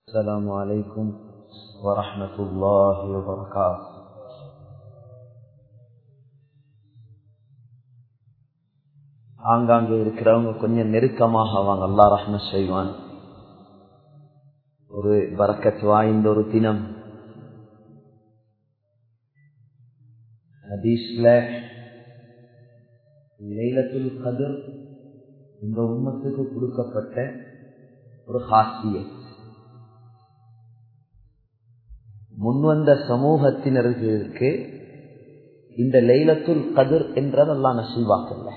السلام عليكم ورحمة الله وبركاته ஆங்காங்கே இருக்கிறவங்க கொஞ்சம் நெருக்கமாக வாங்க அல்லா ரஹ்ம செய்வான் ஒரு பறக்கத் வாய்ந்த ஒரு தினம் ஹதீஸ்ல லைலத்துல் கதிர் இந்த உம்மத்துக்கு கொடுக்கப்பட்ட ஒரு ஹாசியத் முன்வந்த சமூகத்தினருக்கு இந்த லைலத்துல் கதிர் என்றதெல்லாம் நசீவாக்கல்ல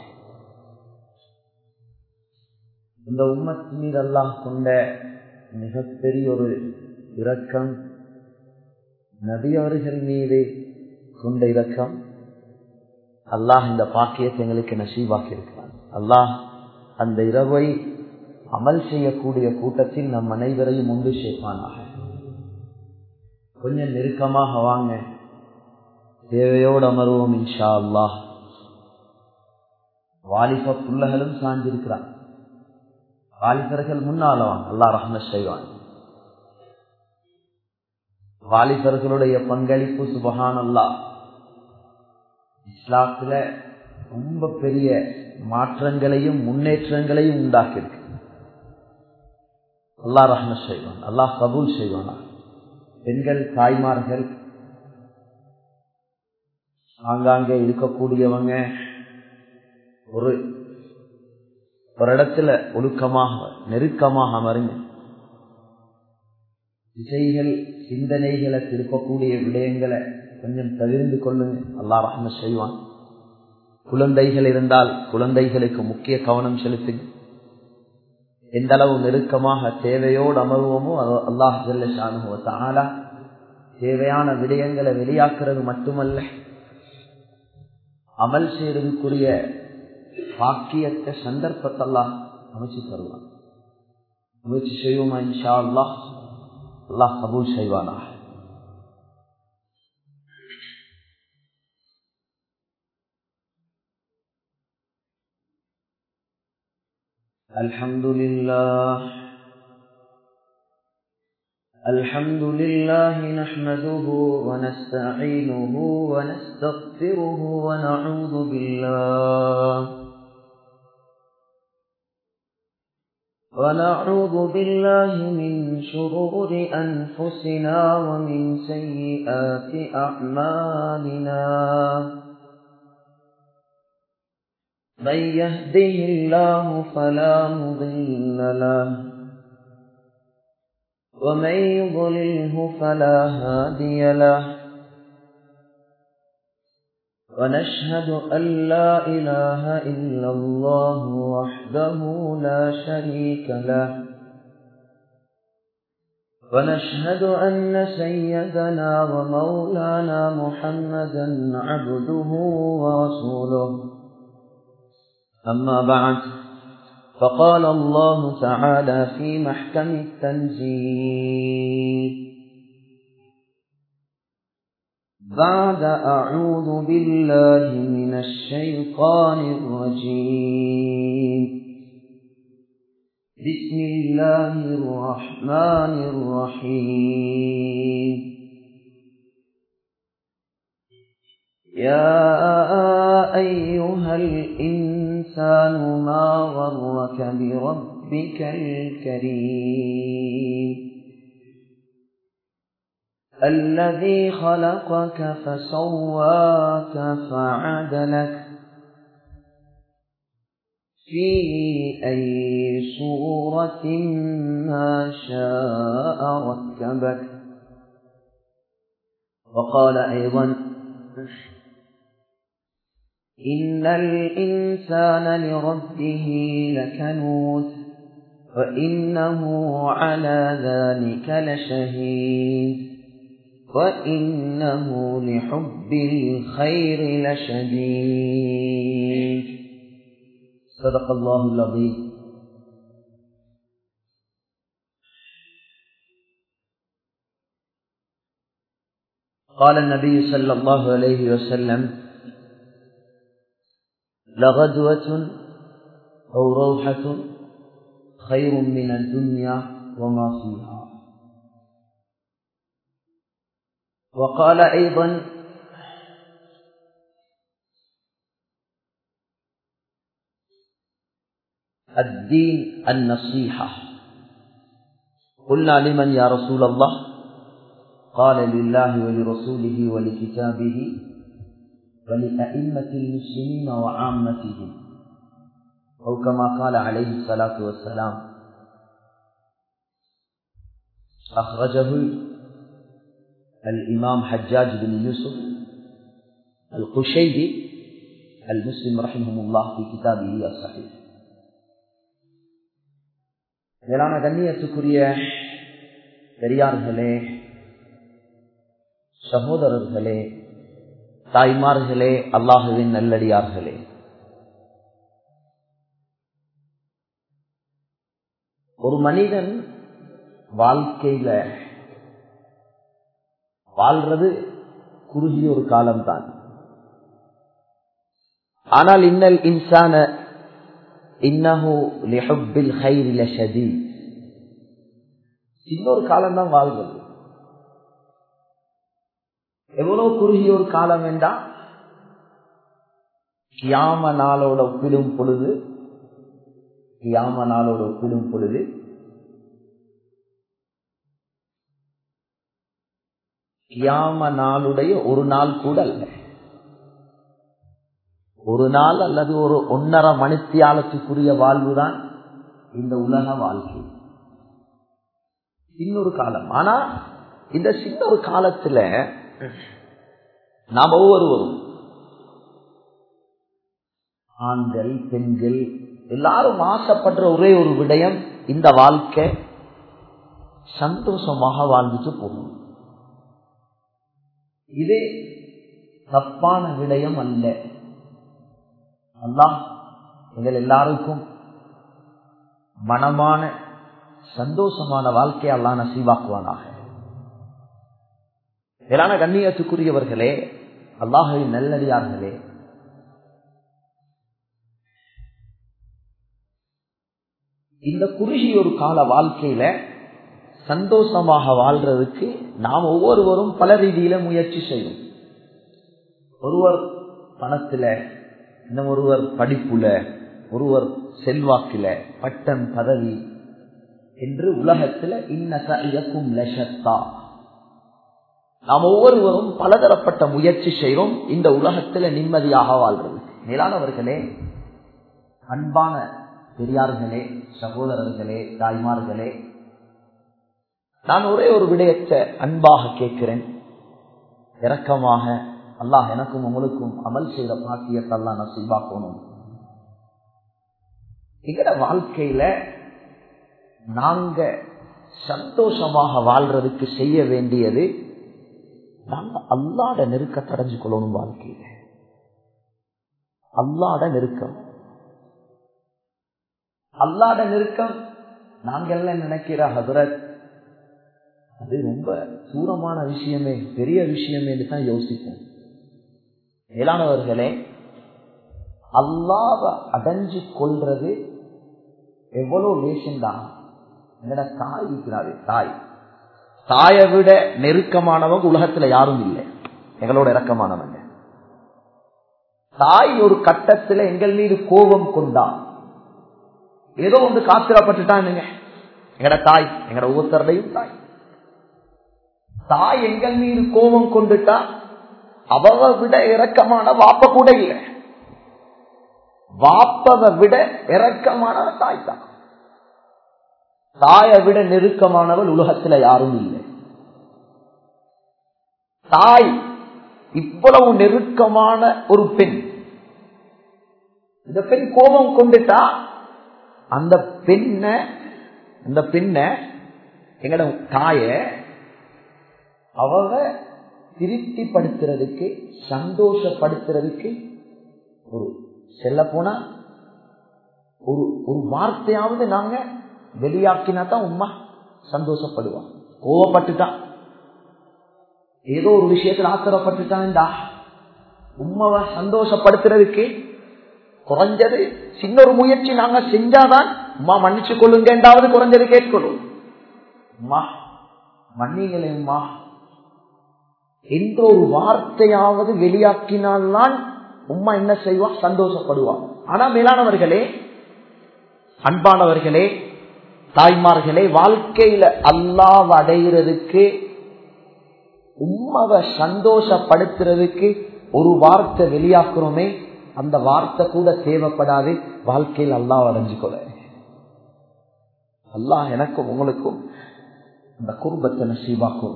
இந்த உம்மத்து மீது அல்லாஹ் கொண்ட மிகப்பெரிய ஒரு இரக்கம் நபி அவர்கள் மீது கொண்ட இரக்கம் அல்லாஹ் இந்த பாக்கியத்தை எங்களுக்கு நசீவாக்கி இருக்கிறான் அல்லாஹ் அந்த இரவை அமல் செய்யக்கூடிய கூட்டத்தில் நம் அனைவரையும் உண்டு சேர்ப்பானாக கொஞ்சம் நெருக்கமாக வாங்க தேவையோடு அமருவோம் இன்ஷா அல்லாஹ் வாலிப புள்ளகளும் சாஞ்சிருக்கிறான் வாலிபர்கள் முன்னாலவான் அல்லா ரஹ்ம செய்வான் வாலிபர்களுடைய பங்களிப்பு சுபகான் அல்லா இஸ்லாத்துல ரொம்ப பெரிய மாற்றங்களையும் முன்னேற்றங்களையும் உண்டாக்கியிருக்கு அல்லா ரஹ்ம செய்வான் அல்லாஹ் கபூல் செய்வானா பெண்கள் தாய்மார்கள் ஆங்காங்கே இருக்கக்கூடியவங்க ஒரு ஒரு இடத்துல ஒழுக்கமாக நெருக்கமாக அமருங்க திசைகள் சிந்தனைகளை திருப்பக்கூடிய விடயங்களை கொஞ்சம் தவிர்ந்து கொள்ளுங்க அல்லா ரஹ்ம செய்வான் குழந்தைகள் இருந்தால் குழந்தைகளுக்கு முக்கிய கவனம் செலுத்துங்க எந்த அளவு நெருக்கமாக தேவையோடு அமர்வோமோ அல்லாஹ் ஜல்ல தேவையான விடயங்களை வெளியாக்குறது மட்டுமல்ல அமல் செய்யறதுக்குரிய பாக்கியத்தை சந்தர்ப்பத்தெல்லாம் அமைச்சு தருவான் முயற்சி செய்வோமா இன்ஷா அல்லாஹ் அல்லாஹ் கபூல் செய்வானா الحمد لله الحمد لله نحمده ونستعينه ونستغفره ونعوذ بالله ونعوذ بالله من شرور أنفسنا ومن سيئات أعمالنا من يهده الله فلا مضل له ومن يضلله فلا هادي له ونشهد أن لا إله إلا الله وحده لا شريك له ونشهد أن سيدنا ومولانا محمدا عبده ورسوله أما بعد فقال الله تعالى في محكم التنزيل بعد أعوذ بالله من الشيطان الرجيم بسم الله الرحمن الرحيم يا أيها الإنسان ما غرك بربك الكريم الذي خلقك فسواك فعدلك في أي صورة ما شاء ركبك وقال أيضا إن الإنسان لربه لكنوت وإنه على ذلك لشهيد وإنه لحب الخير لشديد صدق الله العظيم قال النبي صلى الله عليه وسلم لغدوة أو روحة خير من الدنيا وما فيها وقال أيضا الدين النصيحة قلنا لمن يا رسول الله قال لله ولرسوله ولكتابه ولأئمة المسلمين وعامتهم أو كما قال عليه الصلاة والسلام أخرجه الإمام حجاج بن يوسف القشيري المسلم رحمه الله في كتابه الصحيح மேலான கண்ணியத்துக்குரிய பெரியார்களே சகோதரர்களே தாய்மார்களே அல்லாஹுவின் நல்லடியார்களே ஒரு மனிதன் வாழ்க்கையில வாழ்றது குறுகிய ஒரு காலம்தான் ஆனால் இன்னல் இன்சான இன்னஹு லிஹுப்பில் ஹைரி லஷதீத் இன்னொரு காலம் தான் வாழ்றது எவ்வளவு குறுகிய ஒரு காலம் என்றா கியாம நாளோட ஒப்பிடும் பொழுது கியாம நாளோட ஒப்பிடும் பொழுது கியாம நாளுடைய ஒரு நாள் கூட அல்ல ஒரு நாள் அல்லது ஒரு ஒன்னரை மணித்தியாலத்துக்குரிய வாழ்வுதான் இந்த உலக வாழ்க்கை இன்னொரு காலம் ஆனா இந்த சின்ன ஒரு காலத்துல நாம் ஒவ்வொருவரும் ஆண்கள் பெண்கள் எல்லாரும் ஆசைப்படுற ஒரே ஒரு விடயம் இந்த வாழ்க்கை சந்தோஷமாக வாழ்ந்துட்டு போகும் இது தப்பான விடயம் அல்ல அல்லாஹ் எங்கள் எல்லாருக்கும் மனமான சந்தோஷமான வாழ்க்கையை அல்லா நசீவாக்குவானாக மேலான கண்ணியத்துக்குரியவர்களே அல்லாஹின் நல்லடியார்களே இந்த குறுகிய ஒரு கால வாழ்க்கையில சந்தோஷமாக வாழ்றதுக்கு நாம் ஒவ்வொருவரும் பல ரீதியில முயற்சி செய்யும் ஒருவர் பணத்துல இன்னும் ஒருவர் படிப்புல ஒருவர் செல்வாக்கில பட்டம் பதவி என்று உலகத்துல இன்னசக்கும் லஷத்தா நாம் ஒவ்வொருவரும் பலதரப்பட்ட முயற்சி செய்கிறோம் இந்த உலகத்துல நிம்மதியாக வாழ்றது மேலானவர்களே அன்பான பெரியார்களே சகோதரர்களே தாய்மார்களே நான் ஒரே ஒரு விடயத்தை அன்பாக கேட்கிறேன் இரக்கமாக அல்லாஹ் எனக்கும் உங்களுக்கும் அமல் செய்த பாக்கியத்தை அல்லா நசீபாக்கணும் எங்கட வாழ்க்கையில நாங்க சந்தோஷமாக வாழ்றதுக்கு செய்ய வேண்டியது நாங்க அல்லாட நெருக்கத்தை அடைஞ்சு கொள்ளணும் வாழ்க்கையில அல்லாட நெருக்கம் அல்லாட நெருக்கம் நாங்க எல்லாம் நினைக்கிற ஹதரத் அது ரொம்ப தூரமான விஷயமே பெரிய விஷயமே தான் யோசிப்போம் மேலானவர்களே அல்லாவ அடைஞ்சு கொள்றது எவ்வளவு லேசந்தான் என்னோட தாய் இருக்கிறாரு தாய் தாயை விட நெருக்கமானவங்க உலகத்துல யாரும் இல்லை எங்களோட இறக்கமானவங்க தாய் ஒரு கட்டத்துல எங்கள் மீது கோபம் கொண்டா ஏதோ ஒன்று காத்திரப்பட்டுட்டானுங்க எங்கட தாய் எங்கட ஒவ்வொருத்தருடையும் தாய் தாய் எங்கள் மீது கோபம் கொண்டுட்டா அவவை விட இறக்கமான வாப்ப கூட இல்லை வாப்பவை விட இறக்கமான தாய் தான் தாயை விட நெருக்கமானவள் உலகத்துல யாரும் இல்லை தாய் இவ்வளவு நெருக்கமான ஒரு பெண் இந்த பெண் கோபம் கொண்டுட்டா அந்த பெண்ண அந்த பெண்ண எங்கட தாய அவ திருப்திப்படுத்துறதுக்கு சந்தோஷப்படுத்துறதுக்கு ஒரு செல்ல போனா ஒரு ஒரு வார்த்தையாவது நாங்க வெளியாக்கினா தான் உமா சந்தோஷப்படுவான் கோவப்பட்டுட்டான் ஏதோ ஒரு விஷயத்துல ஆத்திரப்பட்டுட்டான்டா உமாவை சந்தோஷப்படுத்துறதுக்கு குறைஞ்சது சின்ன ஒரு முயற்சி நாங்க செஞ்சாதான் உமா மன்னிச்சு கொள்ளுங்கன்றாவது குறைஞ்சது கேட்கணும் உமா மன்னிங்களேம்மா என்ற ஒரு வார்த்தையாவது வெளியாக்கினால்தான் உம்மா என்ன செய்வா சந்தோஷப்படுவா ஆனா மேலானவர்களே அன்பானவர்களே தாய்மார்களே வாழ்க்கையில அல்லாவ அடைகிறதுக்கு உம்மாவை சந்தோஷப்படுத்துறதுக்கு ஒரு வார்த்தை வெளியாக்குறோமே அந்த வார்த்தை கூட தேவைப்படாது வாழ்க்கையில் அல்லாஹ் அடைஞ்சுக்கொள்ள அல்லாஹ் எனக்கும் உங்களுக்கும் அந்த குடும்பத்தை நசீவாக்கும்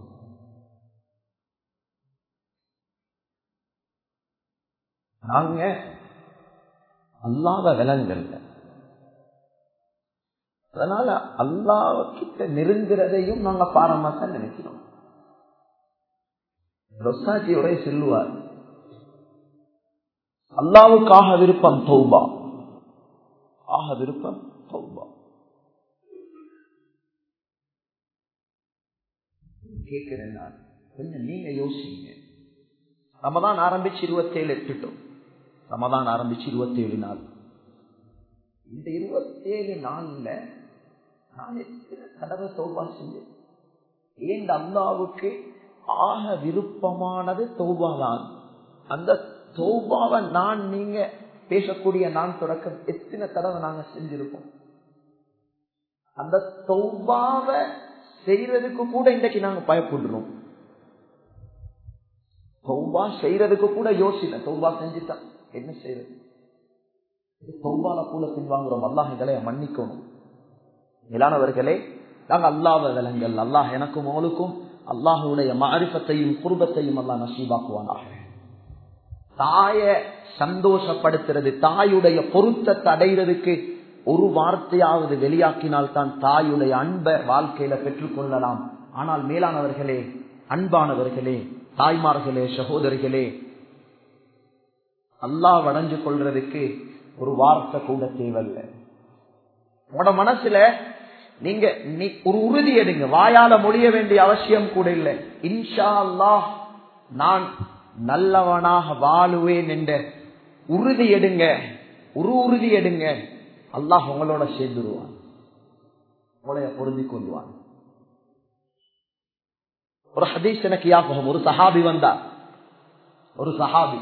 நாங்க அல்லாத விலங்கல்ல அதனால அல்லாவ கிட்ட நெருங்குறதையும் நாங்க பாரமா தான் நினைக்கிறோம் ரொசாஜியோட சொல்லுவார் அல்லாவுக்காக விருப்பம் தௌபா ஆக விருப்பம் தௌபா கேட்கிறேன் நான் கொஞ்சம் நீங்க யோசிங்க ரமதான் ஆரம்பிச்சு இருபத்தேழு எட்டுட்டோம் ரமதான் ஆரம்பிச்சு இருபத்தேழு நாள் இந்த இருபத்தேழு நாள்ல நான் எத்தனை தடவை தௌபா செஞ்சேன் ஏன் அல்லாவுக்கு ஆக விருப்பமானது தௌபா தான் அந்த தௌபாவை நான் நீங்க பேசக்கூடிய நான் தொடக்கம் எத்தனை தடவை நாங்க செஞ்சிருப்போம் அந்த தௌபாவை செய்யறதுக்கு கூட இன்றைக்கு நாங்க பயப்படுறோம் தௌபா செய்யறதுக்கு கூட யோசில தௌபா செஞ்சுட்டா என்ன செய்யறது தௌபால கூட பின்வாங்குறோம் அல்லாஹ் எங்களை மன்னிக்கணும் மேலானவர்களே நாங்க அல்லாத விலங்கல் அல்லாஹ் எனக்கும் அவளுக்கும் அல்லாஹுடைய மாரிஃபத்தையும் குருபத்தையும் அல்லாஹ் நசீபாக்குவானாக தாய சந்தோஷப்படுத்துறது தாயுடைய பொருத்தத்தை அடைகிறதுக்கு ஒரு வார்த்தையாவது வெளியாக்கினால் தான் தாயுடைய அன்பை வாழ்க்கையில பெற்றுக்கொள்ளலாம் ஆனால் மேலானவர்களே அன்பானவர்களே தாய்மார்களே சகோதரிகளே அல்லாஹ் வடைஞ்சு கொள்றதுக்கு ஒரு வார்த்தை கூட தேவையில்லை உங்களோட மனசுல நீங்க நீ ஒரு உறுதி எடுங்க வாயால மொழிய வேண்டிய அவசியம் கூட இல்லை இன்ஷா அல்லாஹ் நான் நல்லவனாக வாழுவேன் என்ற உறுதி எடுங்க ஒரு உறுதி எடுங்க அல்லாஹ் உங்களோட சேர்ந்துருவான் உங்களைய பொருந்திக் கொள்வான் ஒரு ஹதீஸ் எனக்கு யாபகம் ஒரு சஹாபி வந்தார் ஒரு சஹாபி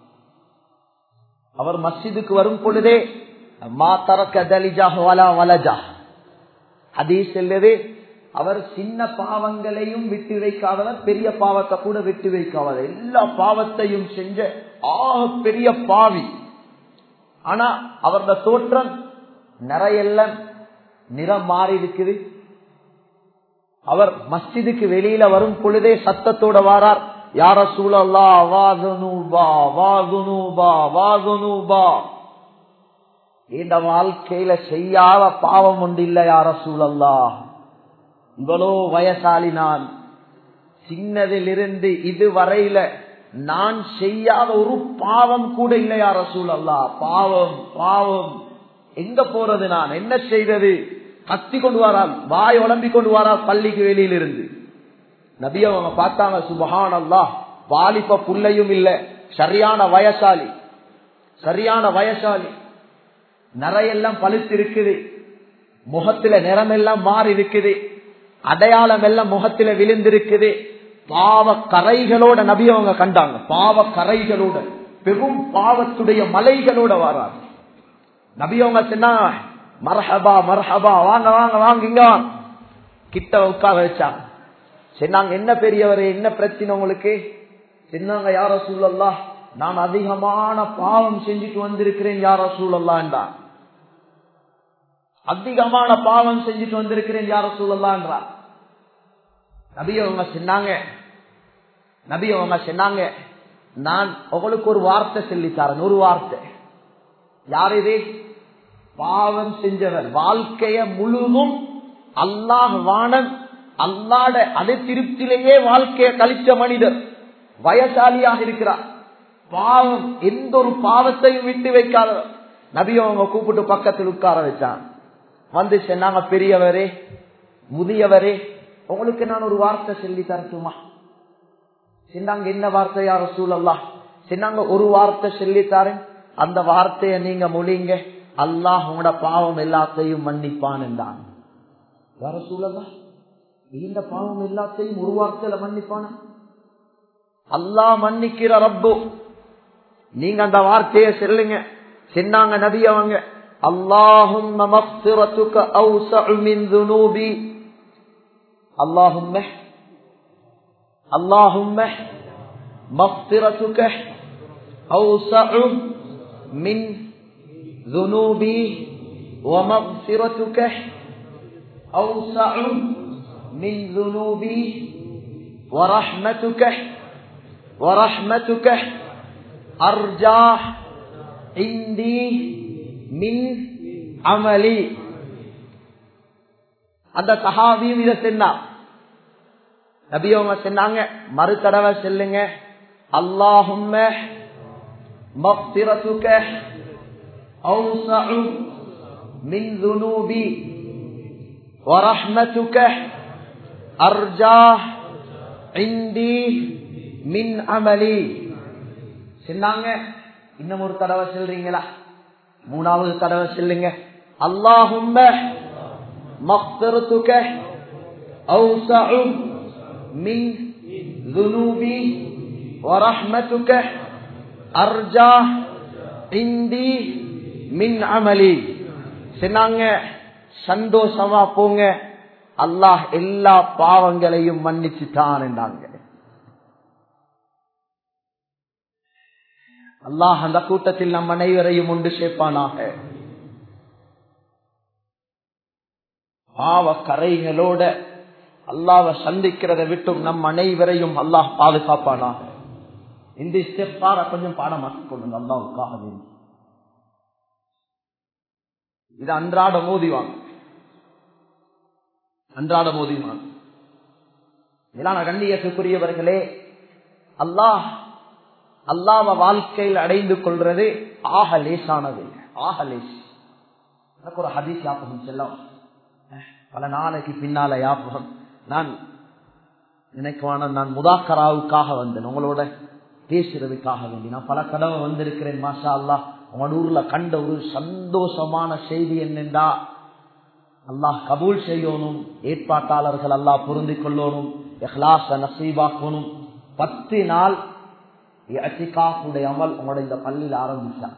அவர் மஸ்ஜிதுக்கு வரும் பொழுதே மா தரக்க தலிஜாக வலா வலஜா ஹதீஸ் செல்லது அவர் சின்ன பாவங்களையும் விட்டு வைக்காதவர் பெரிய பாவத்தை கூட விட்டு வைக்காதவர் எல்லா பாவத்தையும் செஞ்ச ஆக பெரிய பாவி ஆனா அவரது தோற்றம் நிறையெல்லாம் நிறம் மாறி இருக்குது அவர் மஸ்ஜிதுக்கு வெளியில வரும் பொழுதே சத்தத்தோட வாரார் யார சூழல்லா வாதுனூபா வாதுனூபா வாதுனூபா இந்த வாழ்க்கையில செய்யாத பாவம் உண்டு இல்ல யார சூழல்லா இவ்வளோ வயசாளி நான் சின்னதிலிருந்து இதுவரையில நான் செய்யாத ஒரு பாவம் கூட இல்லை யார சூழல்லா பாவம் பாவம் எங்க போறது நான் என்ன செய்தது கத்தி கொண்டு வரால் வாய் உடம்பி கொண்டு வரால் பள்ளிக்கு வெளியில இருந்து நபி அவங்க பார்த்தாங்க சுபஹான் அல்லா வாலிப புள்ளையும் இல்ல சரியான வயசாலி சரியான வயசாலி நிறையெல்லாம் பழுத்து இருக்குது முகத்துல நிறம் எல்லாம் மாறி இருக்குது அடையாளம் எல்லாம் முகத்துல விழுந்திருக்குது பாவ கரைகளோட நபி அவங்க கண்டாங்க பாவ கரைகளோட பெரும் பாவத்துடைய மலைகளோட வராங்க நபி அவங்க சொன்னாங்க மரஹபா மரஹபா வாங்க வாங்க வாங்க இங்க வாங்க கிட்ட உட்கார வச்சாங்க சொன்னாங்க என்ன பெரியவரே என்ன பிரச்சனை உங்களுக்கு சொன்னாங்க யார சூழல்லா நான் அதிகமான பாவம் செஞ்சுட்டு வந்திருக்கிறேன் யார சூழல்லான்றா அதிகமான பாவம் செஞ்சுட்டு வந்திருக்கிறேன் யார சூழல்லான்றா நபி அவங்க சொன்னாங்க நபி அவங்க சொன்னாங்க நான் உங்களுக்கு ஒரு வார்த்தை சொல்லித்தாரன் ஒரு வார்த்தை யார் இது பாவம் செஞ்சவர் வாழ்க்கைய முழுதும் அல்லாஹ் வானம் அல்லாட அதை திருப்தியிலேயே வாழ்க்கைய கழிச்ச மனிதர் வயசாலியாக இருக்கிறார் பாவம் எந்த ஒரு பாவத்தையும் விட்டு வைக்காதவர் நபி அவங்க கூப்பிட்டு பக்கத்தில் உட்கார வச்சான் வந்து சொன்னாங்க பெரியவரே முதியவரே உங்களுக்கு நான் ஒரு வார்த்தை சொல்லி தரட்டுமா சொன்னாங்க என்ன வார்த்தை யார சூழல்லா சொன்னாங்க ஒரு வார்த்தை சொல்லித்தாரேன் அந்த வார்த்தைய நீங்க மொழிங்க அல்லாஹ் உங்களோட பாவம் எல்லாத்தையும் மன்னிப்பான் என்றான் யார சூழல்லா இந்த பாவம் எல்லாத்தையும் ஒரு வார்த்தையில மன்னிப்பான அல்லாஹ் மன்னிக்கிற ரப்பு நீங்க அந்த வார்த்தையை சொல்லுங்க சொன்னாங்க நபி அவங்க அல்லாஹும் மக்ஃபிரத்துக அவ்ஸஉ மின் ذنوبي اللهم اللهم مغفرتك أوسع من ذنوبي ومغفرتك أوسع من ذنوبي ورحمتك ورحمتك أرجى عندي من عملي அந்த சஹாபியும் இதை சொன்னார் நபி அவங்க சொன்னாங்க மறு தடவை செல்லுங்க அல்லாஹும்ம மக்ஃபிரத்துக அவ்ஸஉ மின் ذنوبي ورحمتك أرجى عندي من عملي சொன்னாங்க இன்னும் ஒரு தடவை சொல்றீங்களா மூணாவது தடவை சொல்லுங்க அல்லாஹும்ம مغفرتك أوسع من ذنوبي ورحمتك أرجى عندي من عملي சொன்னாங்க சந்தோஷமா போங்க அல்லாஹ் எல்லா பாவங்களையும் மன்னிச்சுட்டான் என்றாங்க அல்லாஹ் அந்த கூட்டத்தில் நம் அனைவரையும் உண்டு சேர்ப்பானாக பாவ கரைகளோட அல்லாவை சந்திக்கிறத விட்டும் நம் அனைவரையும் அல்லாஹ் பாதுகாப்பானாக இந்த ஸ்டெப்பார கொஞ்சம் பாடமாக்கிக் கொள்ளுங்க அல்லாவுக்காக வேண்டி இது அன்றாட மோதிவாங்க அன்றாட மோதிவாங்க மேலான கண்ணியத்துக்குரியவர்களே அல்லாஹ் அல்லாவ வாழ்க்கையில் அடைந்து கொள்றது ஆக லேசானது ஆக லேஸ் எனக்கு ஒரு ஹதீஸ் ஞாபகம் செல்லம் பல நாளைக்கு பின்னால ஞாபகம் நான் நினைக்குவான நான் முதாக்கராவுக்காக வந்தேன் உங்களோட பேசுறதுக்காக வேண்டி நான் பல தடவை வந்திருக்கிறேன் மாஷா அல்லா உங்களோட ஊர்ல கண்ட ஒரு சந்தோஷமான செய்தி என்னென்றா அல்லாஹ் கபூல் செய்யணும் ஏற்பாட்டாளர்கள் அல்லாஹ் பொருந்தி கொள்ளணும் எஹ்லாச நசீபாக்கணும் பத்து நாள் அத்திகாஃபுடைய அமல் உங்களோட இந்த பள்ளியில் ஆரம்பிச்சான்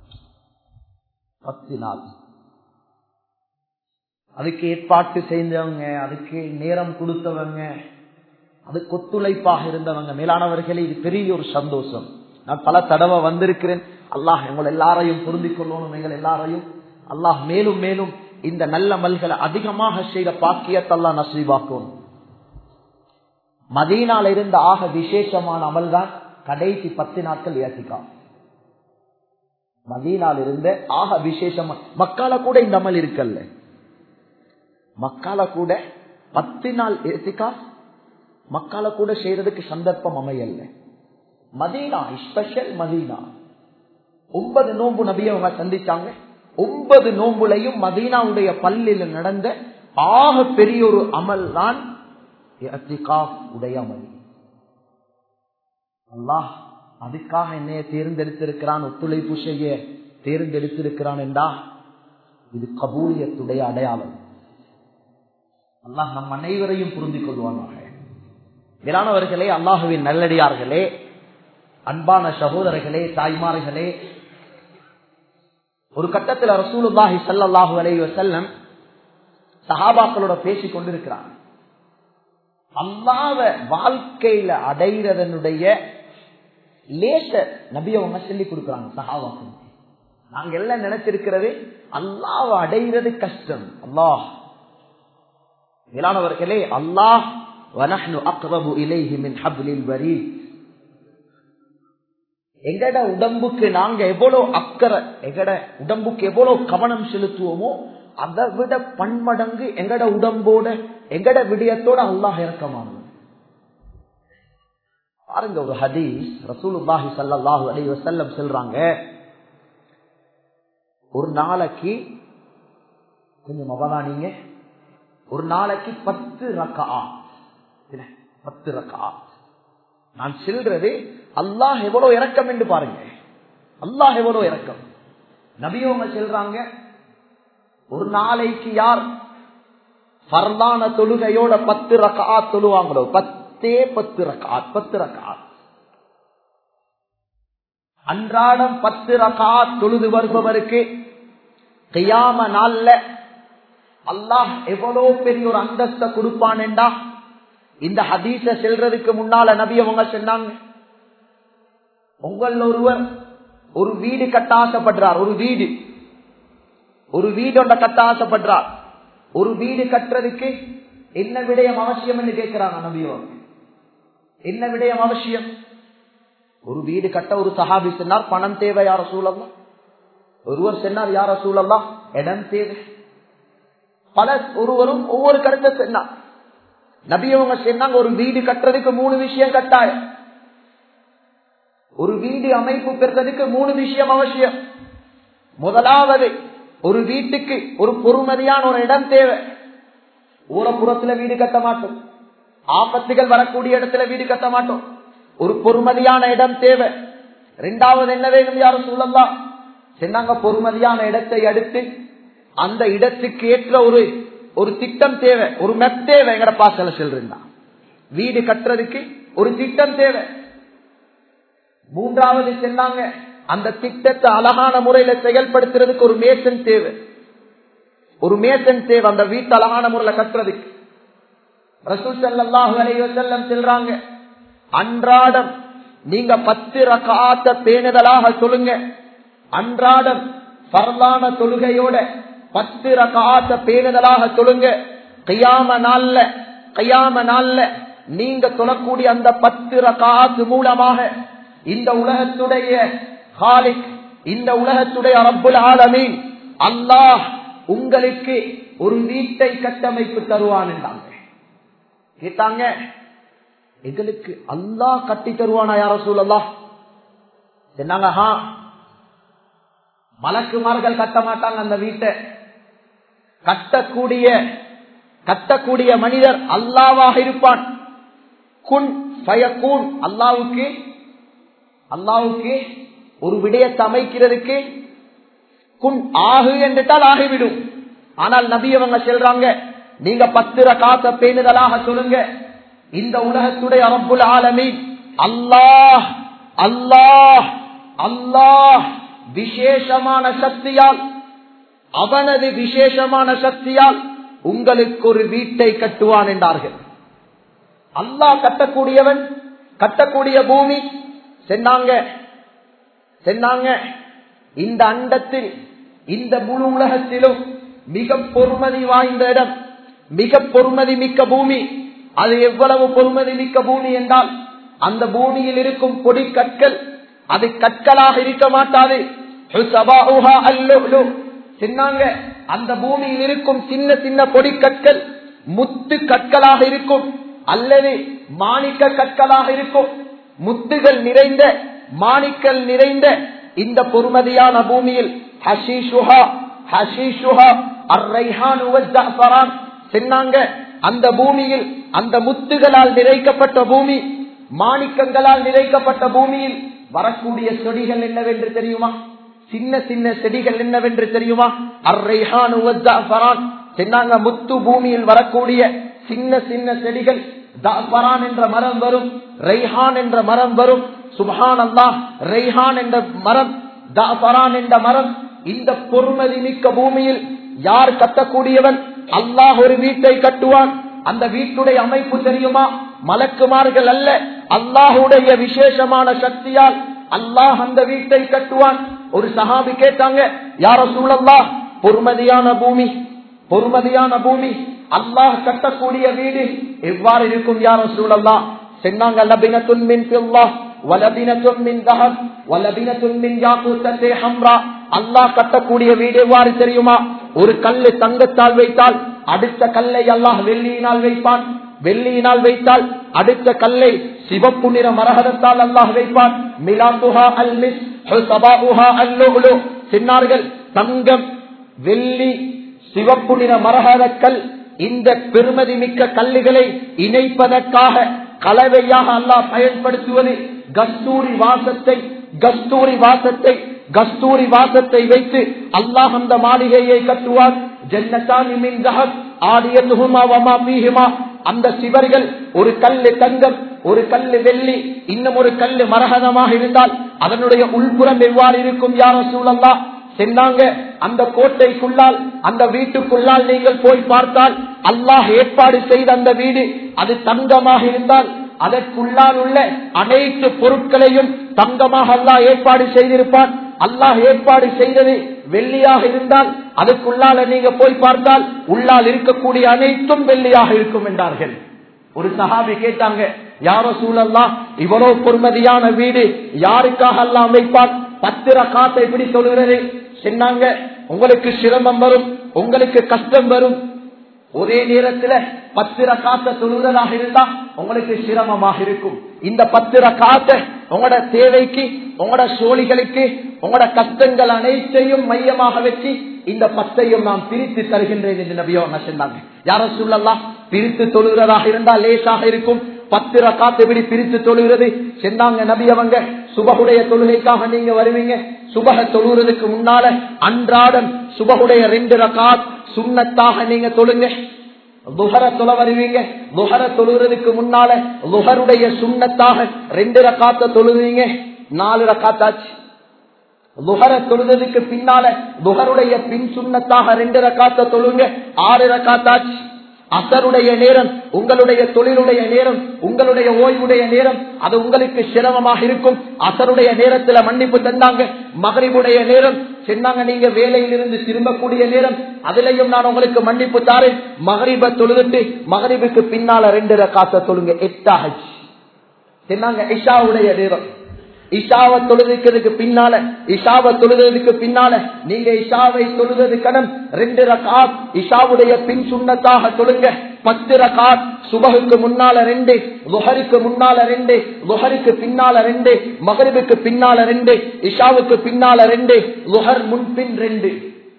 பத்து நாள் அதுக்கு ஏற்பாட்டு செஞ்சவங்க அதுக்கு நேரம் கொடுத்தவங்க அதுக்கு ஒத்துழைப்பாக இருந்தவங்க மேலானவர்களே இது பெரிய ஒரு சந்தோஷம் நான் பல தடவை வந்திருக்கிறேன் அல்லாஹ் எங்கள் எல்லாரையும் பொருந்திக் கொள்ளணும் எங்கள் எல்லாரையும் அல்லாஹ் மேலும் மேலும் இந்த நல்ல மல்களை அதிகமாக செய்த பாக்கியத்தெல்லாம் நசீவாக்கணும் மதீனால இருந்த ஆக விசேஷமான அமல் தான் கடைசி பத்து நாட்கள் ஏற்றிக்கா மதீனால் இருந்த ஆக விசேஷமா மக்கால கூட இந்த அமல் இருக்கல்ல மக்கால கூட பத்து நாள் ஏத்திக்கா மக்கால கூட செய்யறதுக்கு சந்தர்ப்பம் அமையல்ல மதீனா ஸ்பெஷல் மதீனா ஒன்பது நோன்பு நபியை அவங்க சந்திச்சாங்க ஒன்பது நோன்புலையும் மதீனாவுடைய பள்ளியில் நடந்த ஆக பெரிய ஒரு அமல் தான் உடைய அமல் அல்லாஹ் அதுக்காக என்னைய தேர்ந்தெடுத்திருக்கிறான் ஒத்துழைப்பு செய்ய தேர்ந்தெடுத்திருக்கிறான் என்றா இது கபூலியத்துடைய அடையாளம் அல்லாஹ் நம் அனைவரையும் புரிந்து கொள்வானாக மேலானவர்களே அல்லாஹுவின் நல்லடியார்களே அன்பான சகோதரர்களே தாய்மார்களே ஒரு கட்டத்தில் ரசூலுல்லாஹி சல்லாஹு அலை வசல்லம் சஹாபாக்களோட பேசிக் கொண்டிருக்கிறாங்க அல்லாவ வாழ்க்கையில அடைகிறதனுடைய லேச நபி அவங்க சொல்லி கொடுக்கிறாங்க சஹாபாக்கள் நாங்க எல்லாம் நினைச்சிருக்கிறது அல்லாவ அடைகிறது கஷ்டம் அல்லாஹ் மேலானவர்களே அல்லாஹ் வனஹ்னு அக்ரபு இலைஹி மின் ஹப்லில் வரீத் எங்கட உடம்புக்கு நாங்க எவ்வளவு அக்கறை எங்கட உடம்புக்கு எவ்வளவு கவனம் செலுத்துவோமோ அதை விட பன்மடங்கு எங்கட உடம்போட எங்கட விடயத்தோட அல்லாஹ் இறக்கமானது பாருங்க ஒரு ஹதீஸ் ரசூலுல்லாஹி சல்லாஹு அலி வசல்லம் சொல்றாங்க ஒரு நாளைக்கு கொஞ்சம் அவதானிங்க ஒரு நாளைக்கு பத்து ரக்கா பத்து ரக்கா நான் செல்றது அல்லாஹ் எவ்வளவு இறக்கம் என்று பாருங்க அல்லாஹ் எவ்வளவு இறக்கம் நபியவங்க செல்றாங்க ஒரு நாளைக்கு யார் பரலான தொழுகையோட பத்து ரக்கா தொழுவாங்களோ பத்தே பத்து ரக்கா பத்து ரக்கா அன்றாடம் பத்து ரகா தொழுது வருபவருக்கு கையாம நாள்ல அல்லாஹ் எவ்வளவு பெரிய ஒரு அந்தஸ்தை கொடுப்பான் என்றா இந்த ஹதீச செல்றதுக்கு முன்னால நபி அவங்க சொன்னாங்க உங்கள் ஒருவர் ஒரு வீடு கட்ட ஆசைப்படுறார் ஒரு வீடு ஒரு வீடு ஒன்றை கட்ட ஆசைப்படுறார் ஒரு வீடு கட்டுறதுக்கு என்ன விடயம் அவசியம் என்று கேட்கிறாங்க நபியவங்க என்ன விடயம் அவசியம் ஒரு வீடு கட்ட ஒரு சஹாபி சொன்னார் பணம் தேவை யார சூழல்லாம் ஒருவர் சொன்னார் யார சூழல்லாம் இடம் தேவை பல ஒருவரும் ஒவ்வொரு கருத்தை சொன்னார் நபியவங்க சொன்னாங்க ஒரு வீடு கட்டுறதுக்கு மூணு விஷயம் கட்டாயம் ஒரு வீடு அமைப்பு பெறுறதுக்கு மூணு விஷயம் அவசியம் முதலாவது ஒரு வீட்டுக்கு ஒரு பொறுமதியான ஒரு இடம் தேவை ஊரப்புறத்துல வீடு கட்ட மாட்டோம் ஆபத்துகள் வரக்கூடிய இடத்துல வீடு கட்ட மாட்டோம் ஒரு பொறுமதியான இடம் தேவை ரெண்டாவது என்ன வேணும் யாரும் சொல்லலாம் சொன்னாங்க பொறுமதியான இடத்தை அடுத்து அந்த இடத்துக்கு ஏற்ற ஒரு ஒரு திட்டம் தேவை ஒரு மெப் தேவை எங்கட பாசல செல்றா வீடு கட்டுறதுக்கு ஒரு திட்டம் தேவை மூன்றாவது சொன்னாங்க அந்த திட்டத்தை அழகான முறையில செயல்படுத்துறதுக்கு ஒரு மேசன் தேவை ஒரு மேசன் தேவை அந்த வீட்டு அழகான முறையில கட்டுறதுக்கு ரசூல் சல்லாஹு அலைவசல்லம் செல்றாங்க அன்றாடம் நீங்க பத்து ரகாத்த பேணுதலாக சொல்லுங்க அன்றாடம் பரலான தொழுகையோட பத்து ரகாத்த பேணுதலாக சொல்லுங்க கையாம நாள்ல கையாம நாள்ல நீங்க தொழக்கூடிய அந்த பத்து ரகாத்து மூலமாக இந்த உலகத்துடைய ஹாலிக் இந்த உலகத்துடைய ரப்புல் ஆலமீன் அல்லாஹ் உங்களுக்கு ஒரு வீட்டை கட்டமைப்பு தருவான் என்றாங்க கேட்டாங்க எங்களுக்கு அல்லாஹ் கட்டி தருவானா யார சூழல்லா சொன்னாங்க ஹா மலக்குமார்கள் கட்ட மாட்டாங்க அந்த வீட்டை கட்டக்கூடிய கட்டக்கூடிய மனிதர் அல்லாவாக இருப்பான் குன் பயக்கூன் அல்லாவுக்கு அல்லாவுக்கு ஒரு விடயத்தை அமைக்கிறதுக்கு குன் ஆகு என்றால் ஆகிவிடும் ஆனால் நபி அவங்க சொல்றாங்க நீங்க பத்திர காத்த பேணுதலாக சொல்லுங்க இந்த உலகத்துடைய அரப்புல் ஆலமி அல்லாஹ் அல்லாஹ் அல்லாஹ் விசேஷமான சக்தியால் அவனது விசேஷமான சக்தியால் உங்களுக்கு ஒரு வீட்டை கட்டுவான் என்றார்கள் அல்லாஹ் கட்டக்கூடியவன் கட்டக்கூடிய பூமி சென்னாங்க சென்னாங்க இந்த அண்டத்தில் இந்த முழு உலகத்திலும் மிக பொறுமதி வாய்ந்த இடம் மிக பொறுமதி மிக்க பூமி அது எவ்வளவு பொறுமதி மிக்க பூமி என்றால் அந்த பூமியில் இருக்கும் பொடி கற்கள் அது கற்களாக இருக்க மாட்டாது சொன்னாங்க அந்த பூமியில் இருக்கும் சின்ன சின்ன பொடி கற்கள் முத்து கற்களாக இருக்கும் அல்லது மாணிக்க கற்களாக இருக்கும் முத்துகள் நிறைந்த மாணிக்கல் நிறைந்த இந்த பொறுமதியான பூமியில் ஹஷீஷுஹா ஹஷீஷுஹா அர்ரைஹான் சொன்னாங்க அந்த பூமியில் அந்த முத்துகளால் நிறைக்கப்பட்ட பூமி மாணிக்கங்களால் நிறைக்கப்பட்ட பூமியில் வரக்கூடிய செடிகள் என்னவென்று தெரியுமா சின்ன சின்ன செடிகள் என்னவென்று தெரியுமா அர்ரைஹான் சொன்னாங்க முத்து பூமியில் வரக்கூடிய சின்ன சின்ன செடிகள் தாஃபரான் என்ற மரம் வரும் ரெய்ஹான் என்ற மரம் வரும் சுபஹான் அல்லாஹ் ரெய்ஹான் என்ற மரம் தாஃபரான் என்ற மரம் இந்த பொறுமதி மிக்க பூமியில் யார் கட்டக்கூடியவன் அல்லாஹ் ஒரு வீட்டை கட்டுவான் அந்த வீட்டுடைய அமைப்பு தெரியுமா மலக்குமார்கள் அல்ல அல்லாஹுடைய விசேஷமான சக்தியால் அல்லாஹ் அந்த வீட்டை கட்டுவான் ஒரு சஹாபி கேட்டாங்க யார சூழல்லா பொறுமதியான பூமி பொறுமதியான பூமி அல்லாஹ் கட்டக்கூடிய வீடு எவ்வாறு இருக்கும் யார சூழல்லா சென்னாங்க லபினத்துன் மின் பில்லாஹ் வலபினத்துன் மின் தஹப் வலபினத்துன் மின் யாக்கூத்தத்தே ஹம்ரா அல்லாஹ் கட்டக்கூடிய வீடு எவ்வாறு தெரியுமா ஒரு கல்லு தங்கத்தால் வைத்தால் அடுத்த கல்லை அல்லாஹ் வெள்ளியினால் வைப்பான் வெள்ளியினால் வைத்தால் அடுத்த கல்லை சிவப்பு நிற மரகதத்தால் அல்லாஹ் வைப்பான் மிலாந்துஹா அல் மிஸ் அல்லு சின்னார்கள் தங்கம் வெள்ளி சிவப்பு நிற மரகதக்கல் இந்த பெருமதி மிக்க கல்லுகளை இணைப்பதற்காக கலவையாக அல்லாஹ் பயன்படுத்துவது கஸ்தூரி வாசத்தை கஸ்தூரி வாசத்தை கஸ்தூரி வாசத்தை வைத்து அல்லாஹ் அந்த மாளிகையை கட்டுவார் ஜன்னத்தானி மின் ஜஹத் ஆடியத்துஹுமா வமா பீஹுமா அந்த சிவர்கள் ஒரு கல்லு தங்கம் ஒரு கல்லு வெள்ளி இன்னும் ஒரு கல்லு மரகதமாக இருந்தால் அதனுடைய உள்புறம் எவ்வாறு இருக்கும் யாரோ சூழல்லா சென்னாங்க அந்த கோட்டைக்குள்ளால் அந்த வீட்டுக்குள்ளால் நீங்கள் போய் பார்த்தால் அல்லாஹ் ஏற்பாடு செய்த அந்த வீடு அது தங்கமாக இருந்தால் அதற்குள்ளால் உள்ள அனைத்து பொருட்களையும் தங்கமாக அல்லாஹ் ஏற்பாடு செய்திருப்பான் அல்லாஹ் ஏற்பாடு செய்தது வெள்ளியாக இருந்தால் அதுக்குள்ளால நீங்க போய் பார்த்தால் உள்ளால் இருக்கக்கூடிய அனைத்தும் வெள்ளியாக இருக்கும் என்றார்கள் ஒரு சஹாபி கேட்டாங்க யாரோ சூழல்லா இவ்வளவு பொறுமதியான வீடு யாருக்காக அல்ல அமைப்பான் பத்திர காத்தை எப்படி சொல்கிறது சொன்னாங்க உங்களுக்கு சிரமம் வரும் உங்களுக்கு கஷ்டம் வரும் ஒரே நேரத்துல பத்திர காத்த தொழுகிறதாக இருந்தா உங்களுக்கு சிரமமாக இருக்கும் இந்த பத்திர காத்த உங்களோட தேவைக்கு உங்களோட சோழிகளுக்கு உங்களோட கஷ்டங்கள் அனைத்தையும் மையமாக வச்சு இந்த பத்தையும் நான் பிரித்து தருகின்றேன் என்று நபியோ சொன்னாங்க யார சொல்லலாம் பிரித்து தொழுகிறதாக இருந்தால் லேசாக இருக்கும் பத்து ரக்காத்து எப்படி பிரித்து தொழுகிறது சென்னாங்க நபி அவங்க சுபகுடைய தொழுகைக்காக நீங்க வருவீங்க சுபக தொழுகிறதுக்கு முன்னால அன்றாடம் சுபகுடைய ரெண்டு ரக்காத் சுண்ணத்தாக நீங்க தொழுங்க துஹர தொலை வருவீங்க துஹர தொழுகிறதுக்கு முன்னால துஹருடைய சுண்ணத்தாக ரெண்டு ரக்காத்த தொழுவீங்க நாலு ரக்காத்தாச்சு துஹர தொழுததுக்கு பின்னால துஹருடைய பின் சுண்ணத்தாக ரெண்டு ரக்காத்த தொழுங்க ஆறு ரக்காத்தாச்சு அசருடைய நேரம் உங்களுடைய தொழிலுடைய நேரம் உங்களுடைய ஓய்வுடைய நேரம் அது உங்களுக்கு சிரமமாக இருக்கும் அசருடைய நேரத்துல மன்னிப்பு தந்தாங்க மகரிபுடைய நேரம் சொன்னாங்க நீங்க வேலையிலிருந்து திரும்பக்கூடிய நேரம் அதுலயும் நான் உங்களுக்கு மன்னிப்பு தாரேன் மகரிப தொழுதுட்டு மகரிபுக்கு பின்னால ரெண்டு காத்த தொழுங்க எட்டாக சொன்னாங்க இஷாவுடைய நேரம் இஷாவை தொழுதுக்கிறதுக்கு பின்னால இஷாவை தொழுதுக்கு பின்னால நீங்க இஷாவை தொழுது கடன் ரெண்டு ரகாத் இஷாவுடைய பின் சுண்ணத்தாக தொழுங்க பத்து ரகாத் சுபகுக்கு முன்னால ரெண்டு லுஹருக்கு முன்னால ரெண்டு லுஹருக்கு பின்னால ரெண்டு மகரிபுக்கு பின்னால ரெண்டு இஷாவுக்கு பின்னால ரெண்டு லுஹர் முன்பின் ரெண்டு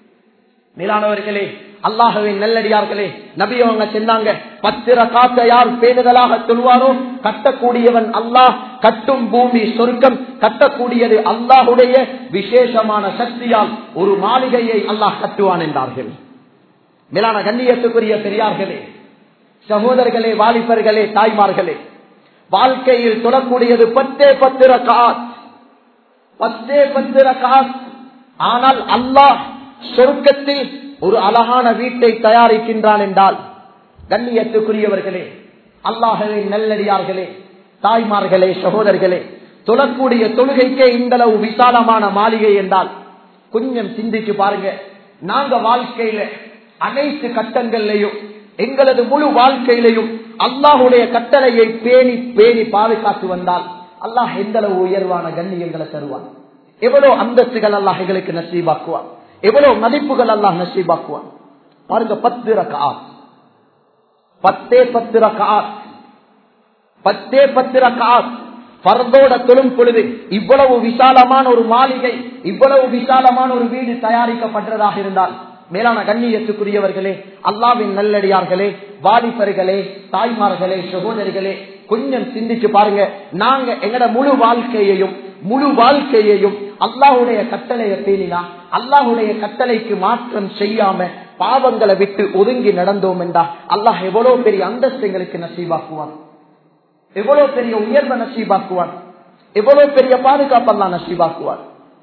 மேலானவர்களே அல்லாஹுவின் நல்லடியார்களே நபி அவங்க சொன்னாங்க பத்திர காத்த யார் பேணுதலாக சொல்வாரோ கட்டக்கூடியவன் அல்லாஹ் கட்டும் பூமி சொர்க்கம் கட்டக்கூடியது அல்லாஹுடைய விசேஷமான சக்தியால் ஒரு மாளிகையை அல்லாஹ் கட்டுவான் என்றார்கள் மேலான கண்ணியத்துக்குரிய பெரியார்களே சகோதரர்களே வாலிபர்களே தாய்மார்களே வாழ்க்கையில் தொடக்கூடியது பத்தே பத்திர காத் பத்தே பத்திர காத் ஆனால் அல்லாஹ் சொர்க்கத்தில் ஒரு அழகான வீட்டை தயாரிக்கின்றான் என்றால் கண்ணியத்துக்குரியவர்களே அல்லாஹவே நல்லடியார்களே தாய்மார்களே சகோதரர்களே தொழக்கூடிய தொழுகைக்கே இந்த அளவு விசாலமான மாளிகை என்றால் கொஞ்சம் சிந்திச்சு பாருங்க நாங்க வாழ்க்கையில அனைத்து கட்டங்கள்லையும் எங்களது முழு வாழ்க்கையிலையும் அல்லாஹுடைய கட்டளையை பேணி பேணி பாதுகாத்து வந்தால் அல்லாஹ் எந்த அளவு உயர்வான கண்ணியங்களை தருவான் எவ்வளவு அந்தஸ்துகள் அல்லாஹ் எங்களுக்கு நசீபாக்குவான் எவ்வளவு மதிப்புகள் அல்லாஹ் நசீபாக்குவான் பாருங்க பத்து ரகா பத்தே பத்து ரகா பத்தே பத்து ரகா பரதோட தொழும் பொழுது இவ்வளவு விசாலமான ஒரு மாளிகை இவ்வளவு விசாலமான ஒரு வீடு தயாரிக்கப்படுறதாக இருந்தால் மேலான கண்ணியத்துக்குரியவர்களே அல்லாவின் நல்லடியார்களே வாலிபர்களே தாய்மார்களே சகோதரிகளே கொஞ்சம் சிந்திச்சு பாருங்க நாங்க எங்கட முழு வாழ்க்கையையும் முழு வாழ்க்கையையும் அல்லாஹுடைய கட்டளையை பேணினா அல்லாஹுடைய கட்டளைக்கு மாற்றம் செய்யாம பாவங்களை விட்டு ஒதுங்கி நடந்தோம் என்றா அல்லாஹ் எவ்வளவு பெரிய அந்தஸ்து எங்களுக்கு நசீபாக்குவான் எவ்வளவு பெரிய உயர்வை நசீபாக்குவான் எவ்வளவு பெரிய பாதுகாப்பெல்லாம் நசீபாக்குவான்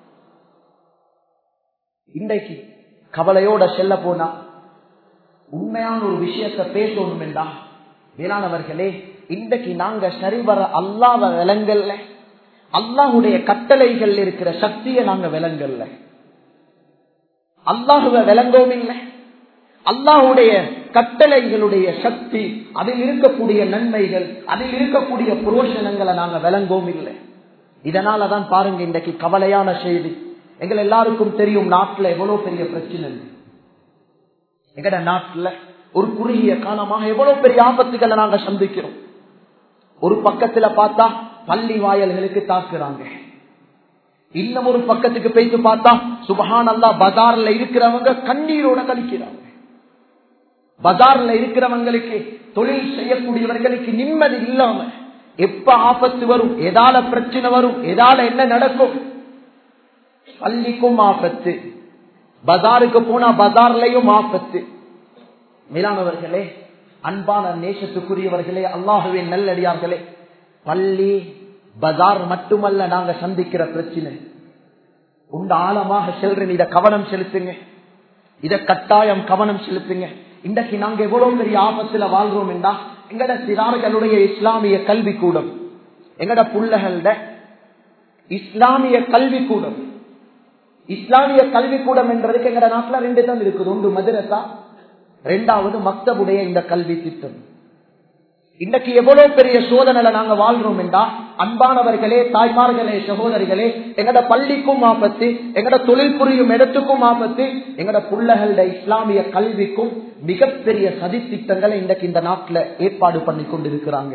இன்றைக்கு கவலையோட செல்ல போனா உண்மையான ஒரு விஷயத்தை பேசணும் என்றா வேளாணவர்களே இன்றைக்கு நாங்க சரிவர அல்லாத விலங்கல்ல அல்லாஹுடைய கட்டளைகள் இருக்கிற சக்தியை நாங்க விலங்கல்ல அல்லாஹுவ விளங்கவும் இல்லை அல்லாஹுடைய கட்டளைகளுடைய சக்தி அதில் இருக்கக்கூடிய நன்மைகள் அதில் இருக்கக்கூடிய புரோஷனங்களை நாங்க விளங்கவும் இல்லை இதனாலதான் பாருங்க இன்றைக்கு கவலையான செய்தி எங்கள் எல்லாருக்கும் தெரியும் நாட்டுல எவ்வளவு பெரிய பிரச்சனை எங்கட நாட்டுல ஒரு குறுகிய காலமாக எவ்வளவு பெரிய ஆபத்துகளை நாங்க சந்திக்கிறோம் ஒரு பக்கத்துல பார்த்தா பள்ளி வாயல்களுக்கு தாக்குறாங்க இன்னும் ஒரு பக்கத்துக்கு போயிட்டு பார்த்தா சுபஹான் அல்லா பஜார்ல இருக்கிறவங்க கண்ணீரோட கழிக்கிறாங்க பஜார்ல இருக்கிறவங்களுக்கு தொழில் செய்யக்கூடியவர்களுக்கு நிம்மதி இல்லாம எப்ப ஆபத்து வரும் எதால பிரச்சனை வரும் எதால என்ன நடக்கும் பள்ளிக்கும் ஆபத்து பஜாருக்கு போனா பஜார்லயும் ஆபத்து மேலானவர்களே அன்பான நேசத்துக்குரியவர்களே அல்லாஹுவே நல்லடியார்களே பள்ளி பஜார் மட்டுமல்ல நாங்க சந்திக்கிற பிரச்சனை உண்ட ஆழமாக செல்றேன் இத கவனம் செலுத்துங்க இத கட்டாயம் கவனம் செலுத்துங்க இன்றைக்கு நாங்க எவ்வளவு பெரிய ஆபத்துல வாழ்றோம் என்றா எங்கட சிறார்களுடைய இஸ்லாமிய கல்வி கூடம் எங்கட புள்ளகள இஸ்லாமிய கல்வி கூடம் இஸ்லாமிய கல்வி கூடம் என்றதுக்கு எங்கட நாட்டுல ரெண்டு தான் இருக்குது ஒன்று மதுரசா ரெண்டாவது மக்தபுடைய இந்த கல்வி திட்டம் இன்றைக்கு எவ்வளவு பெரிய சோதனையில நாங்க வாழ்றோம் என்றா அன்பானவர்களே தாய்மார்களே சகோதரிகளே எங்கட பள்ளிக்கும் ஆபத்து எங்கட தொழில் புரியும் இடத்துக்கும் ஆபத்து எங்கட புள்ளகள இஸ்லாமிய கல்விக்கும் மிகப்பெரிய சதித்திட்டங்களை இன்றைக்கு இந்த நாட்டில் ஏற்பாடு பண்ணி கொண்டிருக்கிறாங்க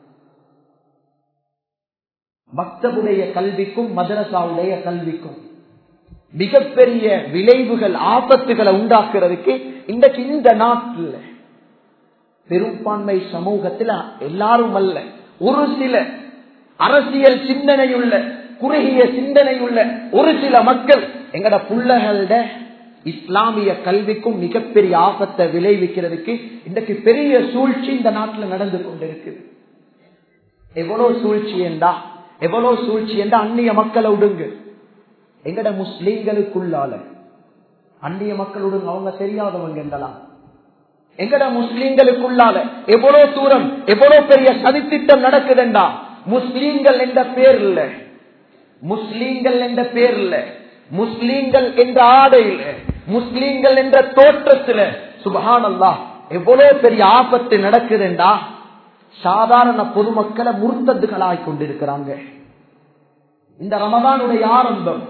மக்தபுடைய கல்விக்கும் மதரசாவுடைய கல்விக்கும் மிகப்பெரிய விளைவுகள் ஆபத்துகளை உண்டாக்குறதுக்கு இன்றைக்கு இந்த நாட்டில் பெரும்பான்மை சமூகத்தில் எல்லாரும் அல்ல ஒரு சில அரசியல் சிந்தனையுள்ள குறுகிய சிந்தனையுள்ள ஒரு சில மக்கள் எங்கட புள்ளகள இஸ்லாமிய கல்விக்கும் மிகப்பெரிய ஆபத்தை விளைவிக்கிறதுக்கு இன்றைக்கு பெரிய சூழ்ச்சி இந்த நாட்டில் நடந்து கொண்டிருக்குது எவ்வளவு சூழ்ச்சி என்றா எவ்வளவு சூழ்ச்சி என்றா அந்நிய மக்களை விடுங்க எங்கட முஸ்லீம்களுக்குள்ளால அந்நிய மக்களுடன் அவங்க தெரியாதவங்க என்றலாம் எங்கட முஸ்லீம்களுக்குள்ளால எவ்வளவு தூரம் எவ்வளவு பெரிய சதித்திட்டம் நடக்குதுண்டா முஸ்லீம்கள் என்ற பேர் இல்ல முஸ்லீம்கள் என்ற பேர் இல்ல முஸ்லீம்கள் என்ற ஆடையில முஸ்லீம்கள் என்ற தோற்றத்துல சுபஹானல்லா எவ்வளவு பெரிய ஆபத்து நடக்குதுண்டா சாதாரண பொதுமக்களை முர்த்தத்துகளாய் கொண்டிருக்கிறாங்க இந்த ரமதானுடைய ஆரம்பம்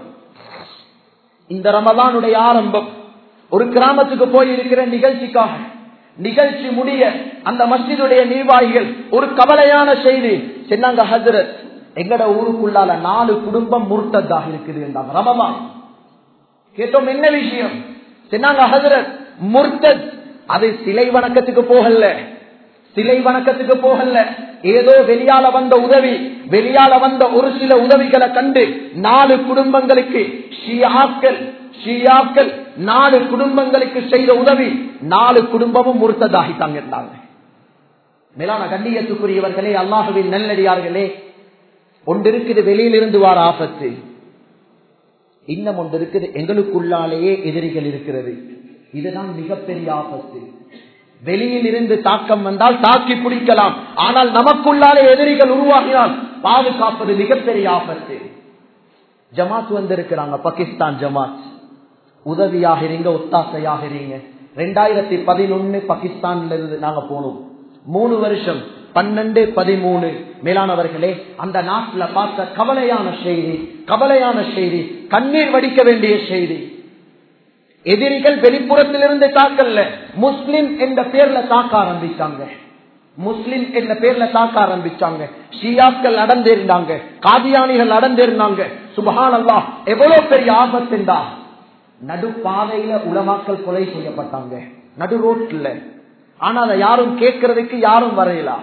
இந்த ரமதானுடைய ஆரம்பம் ஒரு கிராமத்துக்கு போய் இருக்கிற நிகழ்ச்சிக்காக நிகழ்ச்சி முடிய அந்த மஸ்ஜிதுடைய நிர்வாகிகள் ஒரு கவலையான செய்தி சொன்னாங்க ஹசரத் எங்கட ஊருக்குள்ளால நாலு குடும்பம் முர்த்ததாக இருக்குது என்றாங்க ரமதான் கேட்டோம் என்ன விஷயம் சொன்னாங்க ஹசரத் முர்த்தத் அது சிலை வணக்கத்துக்கு போகல சிலை வணக்கத்துக்கு போகல ஏதோ வெளியால வந்த உதவி வெளியால வந்த ஒரு சில உதவிகளை கண்டு நாலு குடும்பங்களுக்கு ஷியாக்கள் ஷியாக்கள் நாலு குடும்பங்களுக்கு செய்த உதவி நாலு குடும்பமும் முறுத்ததாகித்தாங்க இருந்தாங்க மேலான கண்ணியத்துக்குரியவர்களே அல்லாஹுவின் நெல்லடியார்களே ஒன்று இருக்குது வெளியிலிருந்து வார ஆபத்து இன்னும் ஒன்று இருக்குது எங்களுக்குள்ளாலேயே எதிரிகள் இருக்கிறது இதுதான் மிகப்பெரிய ஆபத்து வெளியில் இருந்து தாக்கம் வந்தால் தாக்கி பிடிக்கலாம் ஆனால் நமக்குள்ளாலே எதிரிகள் உருவாகினால் பாதுகாப்பது மிகப்பெரிய ஆபத்து ஜமாத் வந்திருக்கிறாங்க பாகிஸ்தான் ஜமாத் உதவியாகிறீங்க ஒத்தாசையாகிறீங்க ரெண்டாயிரத்தி பதினொன்னு பாகிஸ்தான்ல இருந்து நாங்க போனோம் மூணு வருஷம் பன்னெண்டு பதிமூணு மேலானவர்களே அந்த நாட்டுல பார்த்த கவலையான செய்தி கவலையான செய்தி கண்ணீர் வடிக்க வேண்டிய செய்தி எதிரிகள் வெளிப்புறத்திலிருந்து தாக்கல்ல முஸ்லிம் என்ற பேர்ல தாக்க ஆரம்பிச்சாங்க முஸ்லிம் என்ற பேர்ல தாக்க ஆரம்பிச்சாங்க ஷியாக்கள் நடந்திருந்தாங்க காதியானிகள் நடந்திருந்தாங்க சுபஹான் அல்லா எவ்வளவு பெரிய ஆபத்துண்டா நடு பாதையில உலமாக்கள் கொலை செய்யப்பட்டாங்க நடு ரோட்ல ஆனா அதை யாரும் கேட்கறதுக்கு யாரும் வரையலா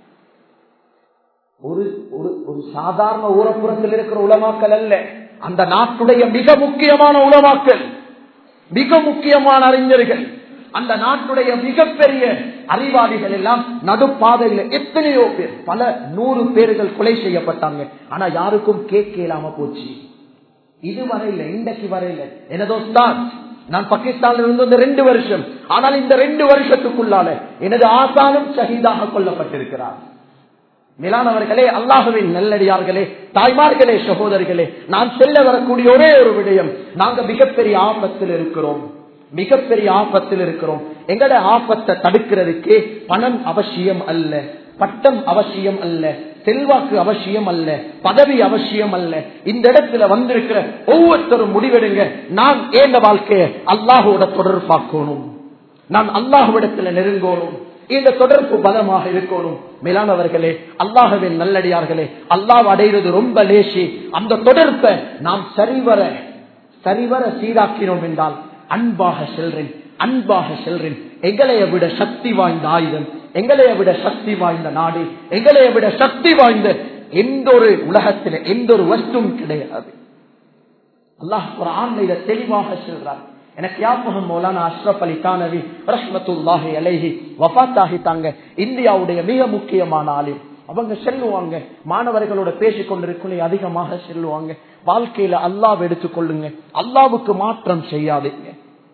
ஒரு ஒரு ஒரு சாதாரண ஊரப்புறத்தில் இருக்கிற உலமாக்கள் அல்ல அந்த நாட்டுடைய மிக முக்கியமான உலமாக்கள் மிக முக்கியமான அறிஞர்கள் அந்த நாட்டுடைய மிகப்பெரிய அறிவாளிகள் எல்லாம் நடுப்பாதையில் எத்தனையோ பேர் பல நூறு பேர்கள் கொலை செய்யப்பட்டாங்க ஆனா யாருக்கும் கேட்க இல்லாம போச்சு இது வரையில இன்றைக்கு வரையில எனதோ தான் நான் பாகிஸ்தான்ல இருந்து வந்து ரெண்டு வருஷம் ஆனால் இந்த ரெண்டு வருஷத்துக்குள்ளால எனது ஆசானும் ஷஹீதாக கொல்லப்பட்டிருக்கிறார் மேலானவர்களே அல்லாஹுவின் நல்லடியார்களே தாய்மார்களே சகோதரிகளே நான் செல்ல வரக்கூடிய ஒரே ஒரு விடயம் நாங்க மிகப்பெரிய ஆபத்தில் இருக்கிறோம் மிகப்பெரிய ஆபத்தில் இருக்கிறோம் எங்கட ஆபத்தை தடுக்கிறதுக்கு பணம் அவசியம் அல்ல பட்டம் அவசியம் அல்ல செல்வாக்கு அவசியம் அல்ல பதவி அவசியம் அல்ல இந்த இடத்துல வந்திருக்கிற ஒவ்வொருத்தரும் முடிவெடுங்க நான் ஏந்த வாழ்க்கைய அல்லாஹோட தொடர்பாக்கணும் நான் அல்லாஹுவிடத்துல நெருங்கணும் இந்த தொடர்பு பலமாக இருக்கணும் மேலானவர்களே அல்லாஹவின் நல்லடியார்களே அல்லாஹ் அடைகிறது ரொம்ப லேசி அந்த தொடர்பை நாம் சரிவர சரிவர சீராக்கினோம் என்றால் அன்பாக செல்றேன் அன்பாக செல்றேன் எங்களைய விட சக்தி வாய்ந்த ஆயுதம் எங்களைய விட சக்தி வாய்ந்த நாடு எங்களைய விட சக்தி வாய்ந்த எந்த ஒரு உலகத்தில் எந்த ஒரு வஸ்தும் கிடையாது அல்லாஹ் குரான் இதை தெளிவாக சொல்றார் எனக்கு யாபகம் மௌலானா அஷ்ரப் அலி தானவி ரஹ்மத்துல்லாஹி அலைஹி வஃத்தாகிட்டாங்க இந்தியாவுடைய மிக முக்கியமான ஆலிம் அவங்க செல்லுவாங்க மாணவர்களோட பேசிக் கொண்டிருக்கலை அதிகமாக செல்லுவாங்க வாழ்க்கையில அல்லாஹ் எடுத்துக்கொள்ளுங்க அல்லாவுக்கு மாற்றம் செய்யாதீங்க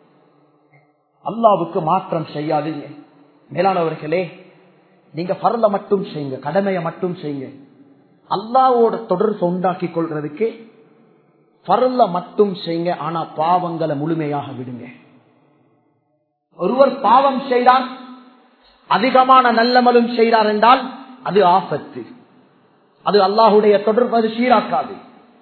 அல்லாவுக்கு மாற்றம் செய்யாதீங்க மேலானவர்களே நீங்க பரல மட்டும் செய்யுங்க கடமையை மட்டும் செய்யுங்க அல்லாவோட தொடர்பு உண்டாக்கி கொள்றதுக்கு பரல மட்டும் செய்யுங்க ஆனா பாவங்களை முழுமையாக விடுங்க ஒருவர் பாவம் செய்தால் அதிகமான நல்லமலும் செய்தார் என்றால் அது ஆபத்து அது அல்லாஹுடைய தொடர்பு அது சீராக்காது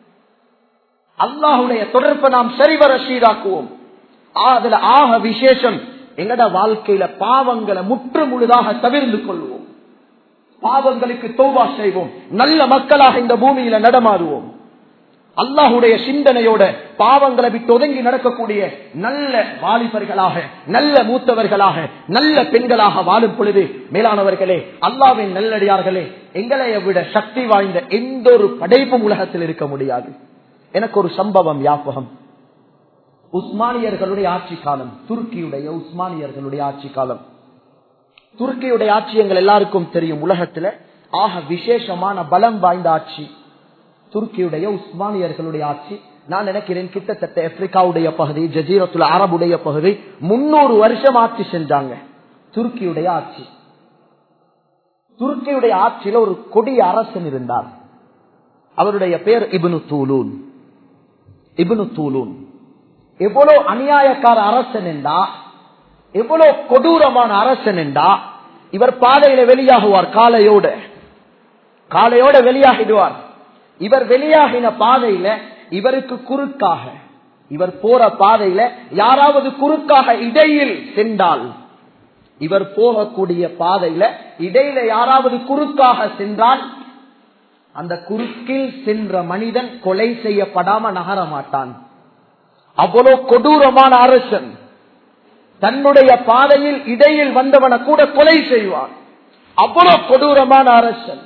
அல்லாஹுடைய தொடர்பை நாம் சரிவர சீராக்குவோம் அதுல ஆக விசேஷம் எங்கட வாழ்க்கையில பாவங்களை முற்று முழுதாக தவிர்ந்து கொள்வோம் பாவங்களுக்கு தோவா செய்வோம் நல்ல மக்களாக இந்த பூமியில நடமாறுவோம் அல்லாஹுடைய சிந்தனையோட பாவங்களை விட்டு ஒதுங்கி நடக்கக்கூடிய நல்ல வாலிபர்களாக நல்ல மூத்தவர்களாக நல்ல பெண்களாக வாழும் பொழுது மேலானவர்களே அல்லாவின் நல்லடியார்களே எங்களை விட சக்தி வாய்ந்த எந்த ஒரு படைப்பும் உலகத்தில் இருக்க முடியாது எனக்கு ஒரு சம்பவம் யாபகம் உஸ்மானியர்களுடைய ஆட்சி காலம் துருக்கியுடைய உஸ்மானியர்களுடைய ஆட்சி காலம் துருக்கியுடைய ஆட்சி எங்கள் எல்லாருக்கும் தெரியும் உலகத்துல ஆக விசேஷமான பலம் வாய்ந்த ஆட்சி துருக்கியுடைய உஸ்மானியர்களுடைய ஆட்சி நான் நினைக்கிறேன் கிட்டத்தட்ட ஆப்பிரிக்காவுடைய பகுதி ஜசீரத்துல அரபுடைய பகுதி முன்னூறு வருஷம் ஆட்சி செஞ்சாங்க துருக்கியுடைய ஆட்சி துருக்கியுடைய ஆட்சியில ஒரு கொடிய அரசன் இருந்தார் அவருடைய பெயர் இபனு தூலூன் இபனு தூலூன் எவ்வளவு அநியாயக்கார அரசன் என்றா எவ்வளவு கொடூரமான அரசன் என்றா இவர் பாதையில வெளியாகுவார் காலையோட காலையோட வெளியாகிடுவார் இவர் வெளியாகின பாதையில இவருக்கு குறுக்காக இவர் போற பாதையில யாராவது குறுக்காக இடையில் சென்றால் இவர் போகக்கூடிய பாதையில இடையில யாராவது குறுக்காக சென்றால் அந்த குறுக்கில் சென்ற மனிதன் கொலை செய்யப்படாம நகர மாட்டான் அவ்வளவு கொடூரமான அரசன் தன்னுடைய பாதையில் இடையில் வந்தவனை கூட கொலை செய்வான் அவ்வளவு கொடூரமான அரசன்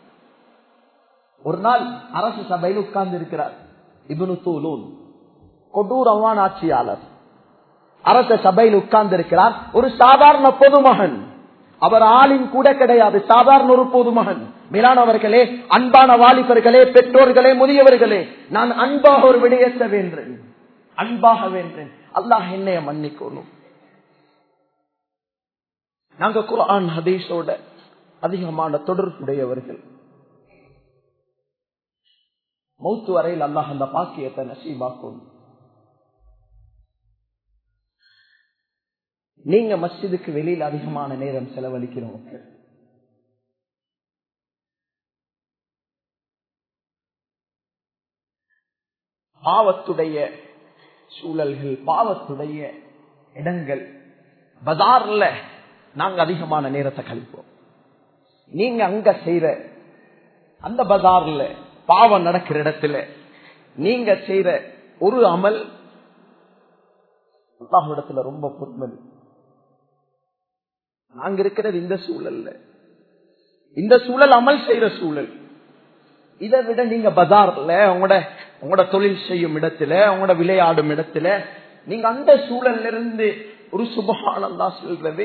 ஒரு நாள் அரசு சபையில் உட்கார்ந்து இருக்கிறார் இபனு தூலூன் கொடூரமான ஆட்சியாளர் அரச சபையில் உட்கார்ந்து இருக்கிறார் ஒரு சாதாரண பொதுமகன் அவர் ஆளின் கூட கிடையாது சாதாரண ஒரு பொதுமகன் மேலானவர்களே அன்பான வாலிபர்களே பெற்றோர்களே முதியவர்களே நான் அன்பாக ஒரு விடயத்த வேண்டேன் அன்பாக வேண்டேன் அல்லாஹ் என்னைய மன்னிக்கணும் நாங்க குரான் ஹதீஸோட அதிகமான தொடர்புடையவர்கள் மௌத்து வரையில் அல்லாஹ் அந்த பாக்கியத்தை நசீபாக்கும் நீங்க மஸ்ஜிதுக்கு வெளியில் அதிகமான நேரம் செலவழிக்கிறவங்க பாவத்துடைய சூழல்கள் பாவத்துடைய இடங்கள் பஜார்ல நாங்க அதிகமான நேரத்தை கழிப்போம் நீங்க அங்க செய்யற அந்த பஜார்ல பாவம் நடக்கிற இடத்துல நீங்க செய்யற ஒரு அமல் அல்லாஹிடத்துல ரொம்ப பொறுமதி நாங்க இருக்கிறது இந்த சூழல்ல இந்த சூழல் அமல் செய்யற சூழல் இதை விட நீங்க பஜார்ல உங்களோட உங்களோட தொழில் செய்யும் இடத்துல உங்களோட விளையாடும் இடத்துல நீங்க அந்த சூழல்ல இருந்து ஒரு சுபகானந்தா சொல்றது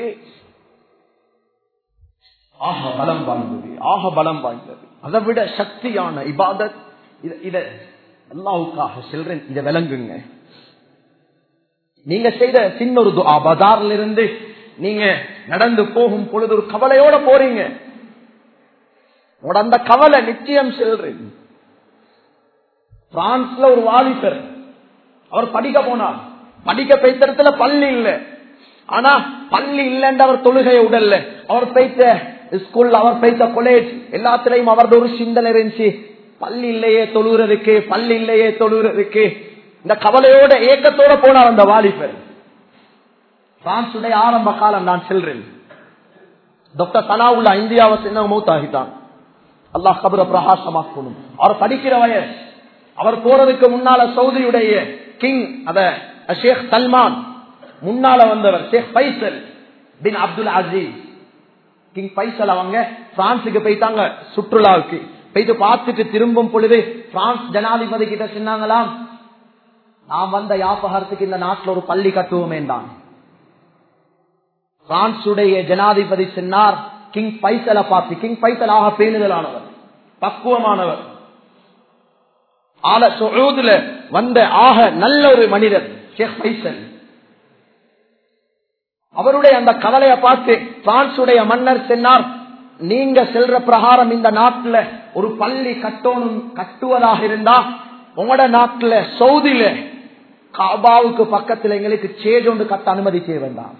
ஆக பலம் வாய்ந்தது ஆக பலம் வாய்ந்தது அதை விட சக்தியான இபாதத் இத அல்லாவுக்காக செல்றேன் இதை விளங்குங்க நீங்க செய்த சின்ன ஒரு துஆ பஜார்ல இருந்து நீங்க நடந்து போகும் பொழுது ஒரு கவலையோட போறீங்க உங்களோட அந்த கவலை நிச்சயம் செல்றேன் பிரான்ஸ்ல ஒரு வாலிபர் அவர் படிக்க போனார் படிக்க பெய்தத்துல பள்ளி இல்ல ஆனா பள்ளி இல்லைன்னு அவர் தொழுகையை உடல்ல அவர் பெய்த ஸ்கூல்ல அவர் பெய்த காலேஜ் எல்லாத்திலையும் அவரது ஒரு சிந்தனை இருந்துச்சு பள்ளி இல்லையே தொழுகிறதுக்கு பள்ளி இல்லையே தொழுகிறதுக்கு இந்த கவலையோட ஏக்கத்தோட போனார் அந்த வாலிபர் பிரான்சுடைய ஆரம்ப காலம் நான் செல்றேன் டாக்டர் சனாவுல்லா இந்தியாவை சின்ன மூத்தாகிட்டான் அல்லாஹ் கபர பிரகாசமாக்கணும் அவர் படிக்கிற வயசு அவர் போறதுக்கு முன்னால சவுதியுடைய கிங் அத ஷேக் சல்மான் முன்னால வந்தவர் Sheikh Faisal bin Abdul Aziz king Faisal அவங்க பிரான்சுக்கு போயிட்டாங்க சுற்றுலாவுக்கு போயிட்டு பார்த்துட்டு திரும்பும் பொழுது பிரான்ஸ் ஜனாதிபதி கிட்ட சொன்னாங்களாம் நாம் வந்த யாபகத்துக்கு இந்த நாட்டில் ஒரு பள்ளி கட்டுவோமே தான் பிரான்சுடைய ஜனாதிபதி சொன்னார் கிங் பைசலை பார்த்து கிங் பைசல் ஆக பேணுதலானவர் பக்குவமானவர் ஆல சுழூதுல வந்த ஆக நல்ல ஒரு மனிதர் ஷேக் பைசல் அவருடைய அந்த கவலையை பார்த்து பிரான்சுடைய மன்னர் சென்னார் நீங்க செல்ற பிரகாரம் இந்த நாட்டுல ஒரு பள்ளி கட்டணும் கட்டுவதாக இருந்தா உங்களோட நாட்டுல சவுதியில காபாவுக்கு பக்கத்துல எங்களுக்கு சேஜ் ஒன்று கட்ட அனுமதிக்க வேண்டாம்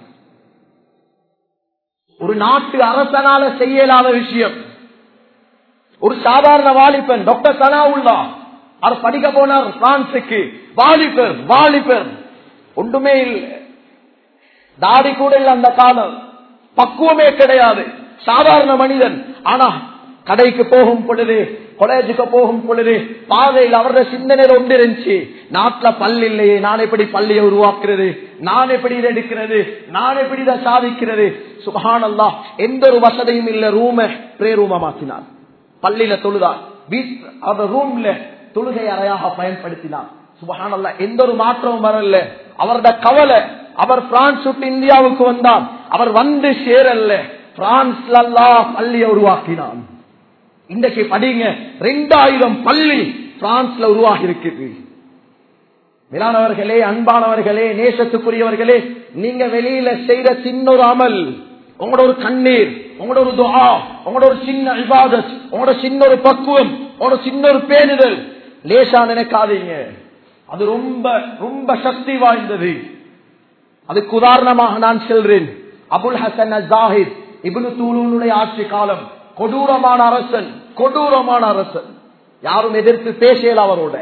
ஒரு நாட்டு அரசனால செய்யலாத விஷயம் ஒரு சாதாரண வாலிபன் டாக்டர் சனாவுல்லா அவர் படிக்க போனார் பிரான்சுக்கு வாலிபர் வாலிபர் ஒன்றுமே இல்லை தாடி கூட இல்லை அந்த காலம் பக்குவமே கிடையாது சாதாரண மனிதன் ஆனா கடைக்கு போகும் பொழுது காலேஜுக்கு போகும் பொழுது பாதையில் அவருடைய சிந்தனை ஒன்று இருந்துச்சு நாட்டுல பள்ளி இல்லையே நான் எப்படி பள்ளியை உருவாக்குறது நான் எப்படி இதை எடுக்கிறது நான் எப்படி இதை சாதிக்கிறது சுபஹானல்லா எந்த ஒரு வசதியும் இல்ல ரூம பிரே ரூம மாத்தினார் பள்ளியில தொழுதார் வீட் அவர் ரூம்ல தொழுகை அறையாக பயன்படுத்தினார் சுபஹானல்லா எந்த ஒரு மாற்றமும் வரல அவரோட கவலை அவர் பிரான்ஸ் விட்டு இந்தியாவுக்கு வந்தார் அவர் வந்து சேரல்ல பிரான்ஸ்ல பள்ளியை உருவாக்கினான் இன்றைக்கு படிங்க ரெண்டாயிரம் பள்ளி பிரான்ஸ்ல உருவாகி இருக்குது மேலானவர்களே அன்பானவர்களே நேசத்துக்குரியவர்களே நீங்க வெளியில செய்த சின்ன ஒரு அமல் உங்களோட ஒரு கண்ணீர் உங்களோட ஒரு துஆ உங்களோட ஒரு சின்ன இபாதத் உங்களோட சின்ன ஒரு பக்குவம் உங்களோட சின்ன ஒரு பேணுதல் லேசா நினைக்காதீங்க அது ரொம்ப ரொம்ப சக்தி வாய்ந்தது அதுக்கு உதாரணமாக நான் செல்றேன் அபுல் ஹசன் ஜாஹித் இபுனு தூளுடைய ஆட்சி காலம் கொடூரமான அரசன் கொடூரமான அரசன் யாரும் எதிர்த்து பேசல அவரோட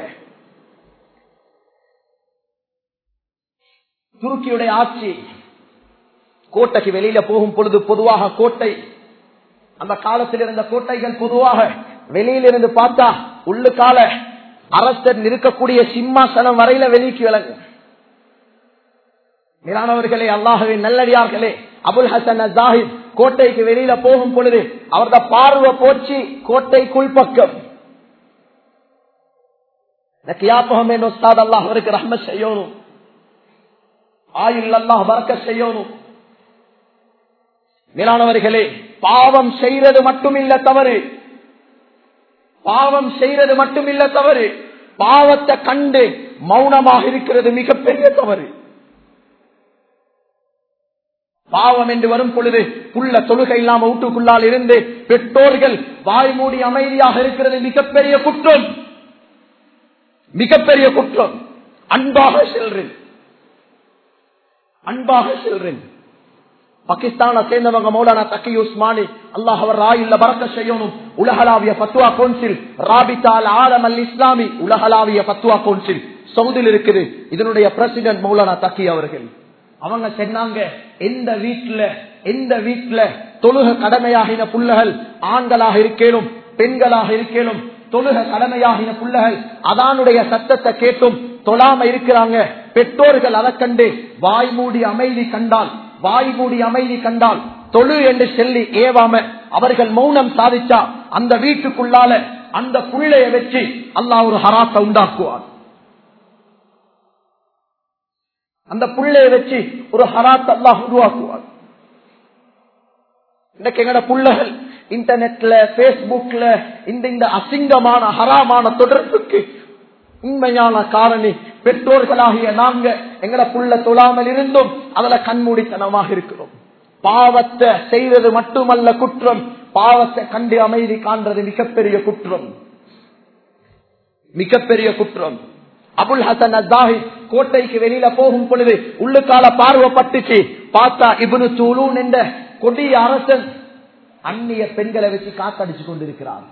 துருக்கியுடைய ஆட்சி கோட்டைக்கு வெளியில போகும் பொழுது பொதுவாக கோட்டை அந்த காலத்தில் இருந்த கோட்டைகள் பொதுவாக வெளியிலிருந்து பார்த்தா உள்ளுக்கால அரசர் இருக்கக்கூடிய சிம்மாசனம் வரையில வெளிக்கு விளங்கும் மேலானவர்களே அல்லாஹுவின் நல்லடியார்களே அபுல் ஹசன் ஜாஹித் கோட்டைக்கு வெளியில போகும் பொழுது அவரது பார்வை போச்சு கோட்டைக்குள் பக்கம் எனக்கு யாபகம் என்ன உஸ்தாத் அல்லாஹ் அவருக்கு ரஹ்ம செய்யணும் ஆயுள் அல்லாஹ் வரக்க செய்யணும் மேலானவர்களே பாவம் செய்யறது மட்டுமில்ல தவறு பாவம் செய்யறது மட்டுமில்ல தவறு பாவத்தை கண்டு மௌனமாக இருக்கிறது மிகப்பெரிய தவறு பாவம் என்று வரும் பொழுது புள்ள தொழுகை இல்லாம வீட்டுக்குள்ளால் இருந்து பெற்றோர்கள் வாய் மூடி அமைதியாக இருக்கிறது மிகப்பெரிய குற்றம் மிகப்பெரிய குற்றம் அன்பாக செல்றேன் அன்பாக செல்றேன் பாகிஸ்தான சேர்ந்தவங்க மௌலானா தக்கி உஸ்மானி அல்லாஹ் அவர் ராயில்ல பறக்க செய்யணும் உலகளாவிய பத்துவா கவுன்சில் ராபித்தால் ஆலம் அல் இஸ்லாமி உலகளாவிய பத்துவா கவுன்சில் சவுதியில் இருக்குது இதனுடைய பிரசிடென்ட் மௌலானா தக்கி அவர்கள் அவங்க சொன்னாங்க எந்த வீட்டுல எந்த வீட்டுல தொழுக கடமையாகின புள்ளகள் ஆண்களாக இருக்கேனும் பெண்களாக இருக்கேனும் தொழுக கடமையாகின புள்ளகள் அதானுடைய சத்தத்தை கேட்டும் தொழாம இருக்கிறாங்க பெற்றோர்கள் அதை கண்டு வாய் மூடி அமைதி கண்டால் வாய் மூடி அமைதி கண்டால் தொழு என்று சொல்லி ஏவாம அவர்கள் மௌனம் சாதிச்சா அந்த வீட்டுக்குள்ளால அந்த புள்ளைய வச்சு அல்லாஹ் ஒரு ஹராத்தை உண்டாக்குவார் அந்த புள்ளைய வச்சு ஒரு ஹராத் அல்லாஹ் உருவாக்குவார் இன்னைக்கு எங்கட புள்ளகள் இன்டர்நெட்ல பேஸ்புக்ல இந்த இந்த அசிங்கமான ஹராமான தொடர்புக்கு உண்மையான காரணி பெற்றோர்களாகிய நாங்க எங்கட புள்ள தொழாமல் இருந்தும் அதுல கண்மூடித்தனமாக இருக்கிறோம் பாவத்தை செய்வது மட்டுமல்ல குற்றம் பாவத்தை கண்டு அமைதி காண்றது மிகப்பெரிய குற்றம் மிகப்பெரிய குற்றம் அபுல் ஹசன் அசாஹி கோட்டைக்கு வெளியில போகும் பொழுது உள்ளுக்கால பார்வைப்பட்டுச்சு பார்த்தா இபுனு தூலூன் என்ற கொடிய அரசன் அந்நிய பெண்களை வச்சு காத்தடிச்சு கொண்டிருக்கிறார்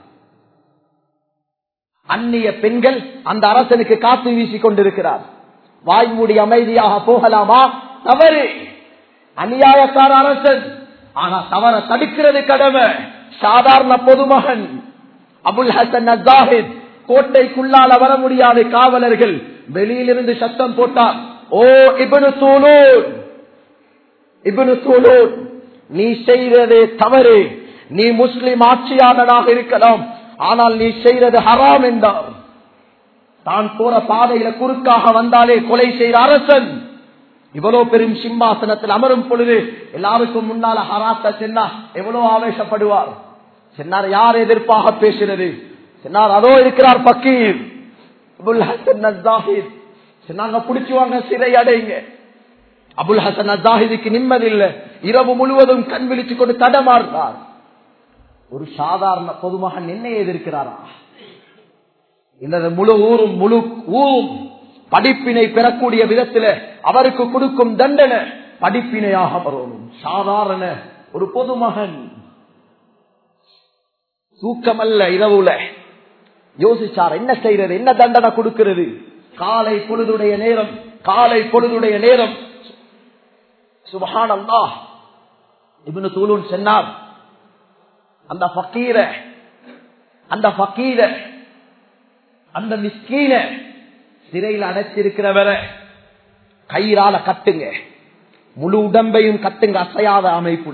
அந்நிய பெண்கள் அந்த அரசனுக்கு காத்து வீசி கொண்டிருக்கிறார் வாய்மூடி அமைதியாக போகலாமா தவறு அநியாயக்கார அரசன் ஆனா தவற தடுக்கிறது கடமை சாதாரண பொதுமகன் அபுல் ஹசன் அசாஹித் கோட்டைக்குள்ளால வர முடியாத காவலர்கள் வெளியிலிருந்து சத்தம் போட்டார் ஓ இபனு சூலூர் இபனு சூலூர் நீ செய்தது தவறு நீ முஸ்லிம் ஆட்சியாளனாக இருக்கலாம் ஆனால் நீ செய்தது ஹராம் என்றார் தான் போற பாதையில குறுக்காக வந்தாலே கொலை செய்த அரசன் இவ்வளவு பெரும் சிம்மாசனத்தில் அமரும் பொழுது எல்லாருக்கும் முன்னால ஹராத்த சென்னா எவ்வளவு ஆவேசப்படுவார் சென்னார் யார் எதிர்ப்பாக பேசுறது சென்னார் அதோ இருக்கிறார் பக்கீர் அபுல் ஹசன் அஸ்ஸாஹித். சொன்னாங்க பிடிச்சுவாங்க சிறை அடைங்க அபுல் ஹசன் அசாஹிதுக்கு நிம்மதி இல்ல இரவு முழுவதும் கண் விழிச்சு கொண்டு தடமாறுறார் ஒரு சாதாரண பொதுமகன் என்ன எதிர்க்கிறாரா இந்த முழு ஊரும் முழு ஊரும் படிப்பினை பெறக்கூடிய விதத்துல அவருக்கு கொடுக்கும் தண்டனை படிப்பினையாக வரணும் சாதாரண ஒரு பொதுமகன் தூக்கமல்ல இரவுல யோசிச்சார் என்ன செய்யறது என்ன தண்டனை கொடுக்கிறது காலை பொழுதுடைய நேரம் காலை பொழுதுடைய நேரம் சுபஹானல்லா இப்னு தூலூன் சொன்னார் அந்த ஃபக்கீர அந்த ஃபக்கீர அந்த மிஸ்கீன சிறையில் அடைச்சிருக்கிறவரை கயிறால கட்டுங்க முழு உடம்பையும் கட்டுங்க அசையாத அமைப்புல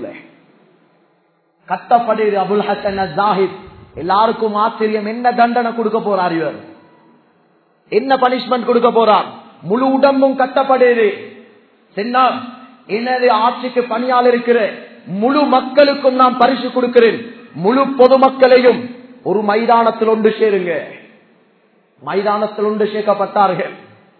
கட்டப்படுது அபுல் ஹசன் ஜாஹித் எல்லாருக்கும் ஆச்சரியம் என்ன தண்டனை கொடுக்க போறார் இவர் என்ன பனிஷ்மெண்ட் கொடுக்க போறார் முழு உடம்பும் கட்டப்படுது சென்னார் எனது ஆட்சிக்கு பணியால் இருக்கிற முழு மக்களுக்கும் நான் பரிசு கொடுக்கிறேன் முழு பொதுமக்களையும் ஒரு மைதானத்தில் ஒன்று சேருங்க மைதானத்தில் ஒன்று சேர்க்கப்பட்டார்கள்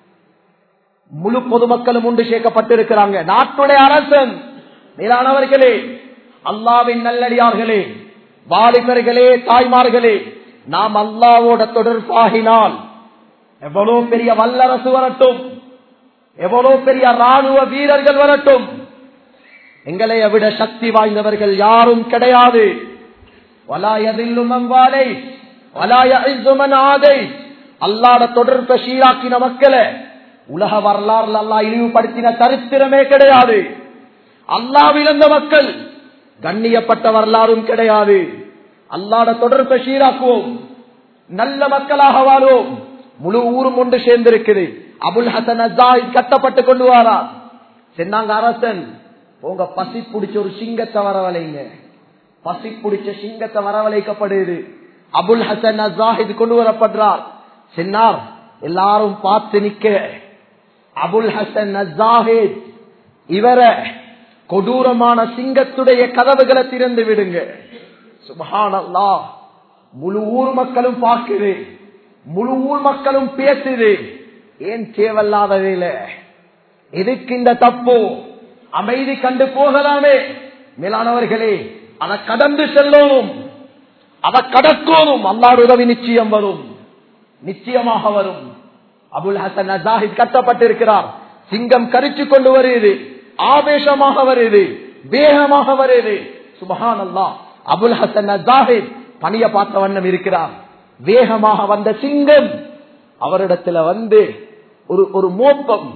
முழு பொதுமக்களும் ஒன்று சேர்க்கப்பட்டிருக்கிறாங்க நாட்டுடைய அரசன் மேலானவர்களே அல்லாவின் நல்லடியார்களே வாலிபர்களே தாய்மார்களே நாம் அல்லாவோட தொடர்பாகினால் எவ்வளவு பெரிய வல்லரசு வரட்டும் எவ்வளவு பெரிய ராணுவ வீரர்கள் வரட்டும் எங்களை விட சக்தி வாய்ந்தவர்கள் யாரும் கிடையாது வலாயதில்லும் அம்பாலை வலாய ஆதை அல்லாட தொடர்பை சீராக்கின மக்களை உலக வரலாறுல அல்லா இழிவுபடுத்தின சரித்திரமே கிடையாது அல்லாவிழந்த மக்கள் கண்ணியப்பட்ட வரலாறும் கிடையாது அல்லாட தொடர்பை சீராக்குவோம் நல்ல மக்களாக வாழும் முழு ஊரும் ஒன்று சேர்ந்திருக்குது அபுல் ஹசன் அசாய் கட்டப்பட்டு கொண்டு வாரா சென்னாங்க அரசன் உங்க பசி பிடிச்ச ஒரு சிங்கத்தை வரவழைங்க பசி பிடிச்ச சிங்கத்தை வரவழைக்கப்படுது அபுல் ஹசன் அசாஹித் கொண்டு வரப்படுறார் சென்னார் எல்லாரும் பார்த்து நிக்க அபுல் ஹசன் அசாஹித் இவரை கொடூரமான சிங்கத்துடைய கதவுகளை திறந்து விடுங்க சுபஹானல்லா முழு ஊர் மக்களும் பார்க்குது முழு ஊர் மக்களும் பேசுது ஏன் தேவையில்லாத வேலை எதுக்கு இந்த தப்பு அமைதி கண்டு போகலாமே மேலானவர்களே அதை கடந்து செல்லணும் அதை கடக்கணும் அல்லாடு உதவி நிச்சயம் வரும் நிச்சயமாக வரும் அபுல் ஹசன் அசாஹித் கட்டப்பட்டிருக்கிறார் சிங்கம் கரிச்சு கொண்டு வருது ஆவேசமாக வருது வேகமாக வருது சுபஹான் அல்லா அபுல் ஹசன் அசாஹித் பணிய பார்த்த வண்ணம் இருக்கிறார் வேகமாக வந்த சிங்கம் அவரிடத்துல வந்து ஒரு ஒரு மோப்பம்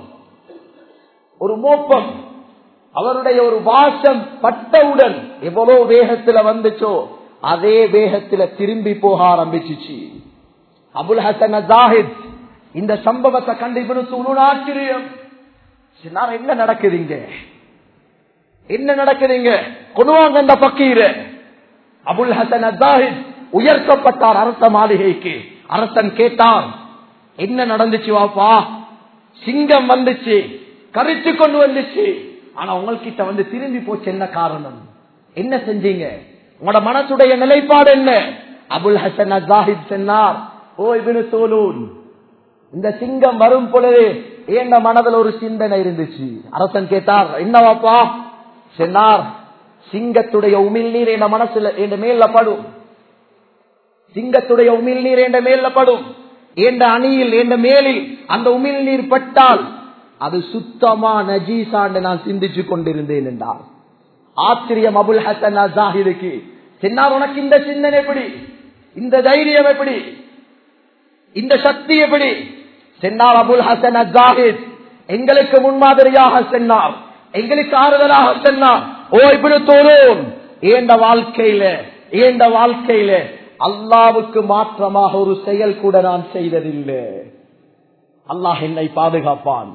ஒரு மோப்பம் அவருடைய ஒரு வாசம் பட்டவுடன் எவ்வளவு வேகத்துல வந்துச்சோ அதே வேகத்துல திரும்பி போக ஆரம்பிச்சிச்சு அபுல் ஹசன் ஜாஹித் இந்த சம்பவத்தை கண்டிப்பிடித்து ஆச்சரியம் சின்னார் என்ன நடக்குதுங்க என்ன நடக்குதுங்க கொண்டுவாங்க இந்த பக்கீர அபுல் ஹசன் ஜாஹித் உயர்த்தப்பட்டார் அரச மாளிகைக்கு அரசன் கேட்டார் என்ன நடந்துச்சு வாப்பா சிங்கம் வந்துச்சு கரிச்சு கொண்டு வந்துச்சு ஆனா உங்ககிட்ட வந்து திரும்பி போச்சு என்ன காரணம் என்ன செஞ்சீங்க உங்களோட மனசுடைய நிலைப்பாடு என்ன அபுல் ஹசன் ஜாஹித் சொன்னார் ஓ இபினு தோலூன் இந்த சிங்கம் வரும் பொழுது ஏண்ட மனதில் ஒரு சிந்தனை இருந்துச்சு அரசன் கேட்டார் என்னவாப்பா சொன்னார் சிங்கத்துடைய உமிழ் நீர் என் மனசுல என் மேல படும் சிங்கத்துடைய உமிழ் நீர் என் மேல படும் என்ற அணியில் என்ற மேலில் அந்த உமிழ் நீர் பட்டால் அது சுத்தமா நஜீசாண்டு நான் சிந்திச்சு கொண்டிருந்தேன் என்றார் ஆச்சரியம் அபுல் ஹசன் ஜாஹிதுக்கு சின்னார் உனக்கு இந்த சிந்தனை எப்படி இந்த தைரியம் எப்படி இந்த சக்தி எப்படி சென்னார் அபுல் ஹசன் ஜாஹித் எங்களுக்கு முன்மாதிரியாக சென்னார் எங்களுக்கு ஆறுதலாக சென்னார் ஓ இப்படி தோறும் ஏண்ட வாழ்க்கையில ஏண்ட வாழ்க்கையில அல்லாவுக்கு மாற்றமாக ஒரு செயல் கூட நான் செய்ததில்லை அல்லாஹ் என்னை பாதுகாப்பான்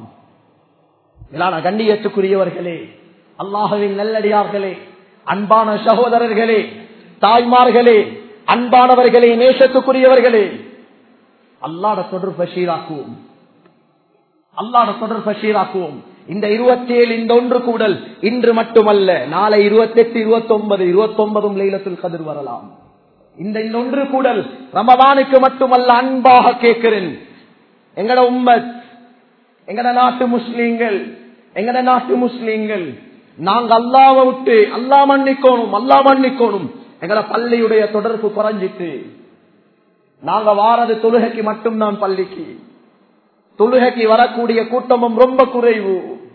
கண்ணியத்துக்குரியவர்களே அல்லாஹவின் நல்லடியார்களே அன்பான சகோதரர்களே தாய்மார்களே அன்பானவர்களே நேசத்துக்குரியவர்களே அல்லாட தொடர்பை சீராக்குவோம் அல்லாட தொடர்பை சீராக்குவோம் இந்த இருபத்தி ஏழு இந்த ஒன்று கூடல் இன்று மட்டுமல்ல நாளை இருபத்தி எட்டு இருபத்தி ஒன்பது இருபத்தி ஒன்பதும் லைலத்தில் கதிர் வரலாம் இந்த இந்த ஒன்று கூடல் ரமதானுக்கு மட்டுமல்ல அன்பாக கேட்கிறேன் எங்கட உம்மத் எங்கட நாட்டு முஸ்லீம்கள் எங்கட நாட்டு முஸ்லீம்கள் நாங்க அல்லாவை விட்டு அல்லா மன்னிக்கணும் அல்லா மன்னிக்கணும் எங்கட பள்ளியுடைய தொடர்பு குறைஞ்சிட்டு நாங்க வாரது தொழுகைக்கு மட்டும்தான் பள்ளிக்கு தொழுகைக்கு வரக்கூடிய கூட்டமும் ரொம்ப குறைவு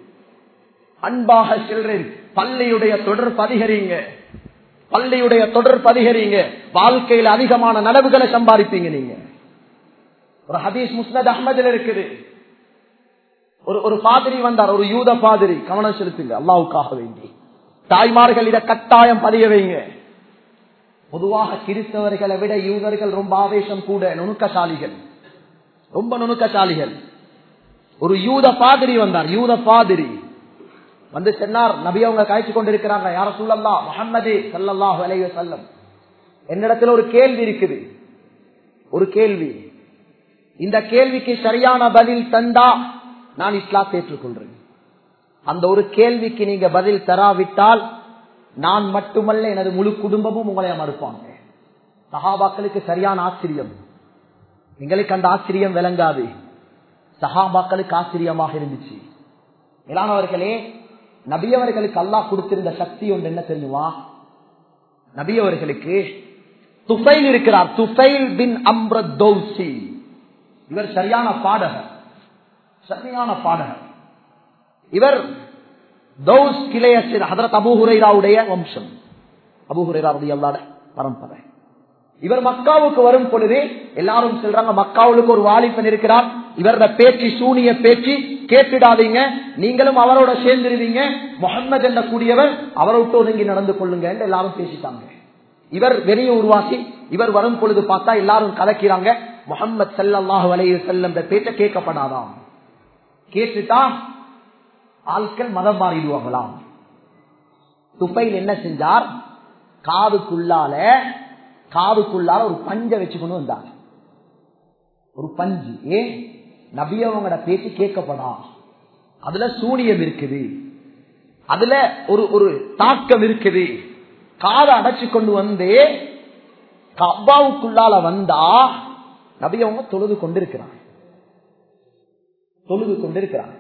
அன்பாக செல்றேன் பள்ளியுடைய தொடர்பு அதிகரிங்க பள்ளியுடைய தொடர்பு அதிகரிங்க வாழ்க்கையில் அதிகமான நனவுகளை சம்பாதிப்பீங்க நீங்க ஒரு ஹதீஸ் முஸ்னத் அஹமதில் இருக்குது ஒரு ஒரு பாதிரி வந்தார் ஒரு யூத பாதிரி கவனம் செலுத்துங்க அல்லாவுக்காக வேண்டி தாய்மார்கள் இதை கட்டாயம் பதிய வைங்க பொதுவாக கிறிஸ்தவர்களை விட யூதர்கள் ரொம்ப ஆவேசம் கூட நுணுக்கசாலிகள் ரொம்ப நுணுக்கசாலிகள் ஒரு யூத பாதிரி வந்தார் யூத பாதிரி வந்து சென்னார் நபி அவங்க காய்ச்சி கொண்டிருக்கிறாங்க யார சொல்லல்லா முகம்மது சல்லாஹு அலைய செல்லம் என்னிடத்துல ஒரு கேள்வி இருக்குது ஒரு கேள்வி இந்த கேள்விக்கு சரியான பதில் தந்தா நான் இஸ்லாத்தை ஏற்றுக்கொள்றேன் அந்த ஒரு கேள்விக்கு நீங்க பதில் தராவிட்டால் நான் மட்டுமல்ல எனது முழு குடும்பமும் உங்களை மறுப்பாங்க சஹாபாக்களுக்கு சரியான ஆச்சரியம் எங்களுக்கு அந்த ஆச்சரியம் விளங்காது சஹாபாக்களுக்கு ஆச்சரியமாக இருந்துச்சு மேலானவர்களே நபியவர்களுக்கு அல்லாஹ் கொடுத்திருந்த சக்தி ஒன்று என்ன தெரியுமா நபியவர்களுக்கு துஃபைல் இருக்கிறார் துஃபைல் பின் அம்ரதௌசி இவர் சரியான பாடகர் சரியான பாடகர் இவர் தௌஸ் கிளையசின் ஹதரத் அபுஹுரைராவுடைய வம்சம் அபுஹுரைராவுடைய அல்லாட பரம்பரை இவர் மக்காவுக்கு வரும் பொழுது எல்லாரும் சொல்றாங்க மக்காவுக்கு ஒரு வாலிபன் இருக்கிறார் இவரோட பேச்சு சூனிய பேச்சு கேட்டுடாதீங்க நீங்களும் அவரோட சேர்ந்துருவீங்க முகம்மது என்ற கூடியவர் அவரை விட்டு ஒதுங்கி நடந்து கொள்ளுங்க எல்லாரும் பேசிட்டாங்க இவர் வெறிய உருவாசி இவர் வரும் பொழுது பார்த்தா எல்லாரும் கலக்கிறாங்க முகமது சல்லாஹு அலைய செல்லம் பேச்ச கேட்கப்படாதாம் கேட்டுட்டா ஆட்கள் மதம் மாறிடுவாங்களாம் துப்பையில் என்ன செஞ்சார் காதுக்குள்ளால காதுக்குள்ளால ஒரு பஞ்ச வச்சு கொண்டு வந்தாங்க ஒரு பஞ்சு ஏன் நபியவங்களோட பேச்சு கேட்கப்படா அதுல சூனியம் இருக்குது அதுல ஒரு ஒரு தாக்கம் இருக்குது காதை அடைச்சு கொண்டு வந்து கப்பாவுக்குள்ளால வந்தா நபியவங்க தொழுது கொண்டிருக்கிறாங்க தொழுது கொண்டிருக்கிறாங்க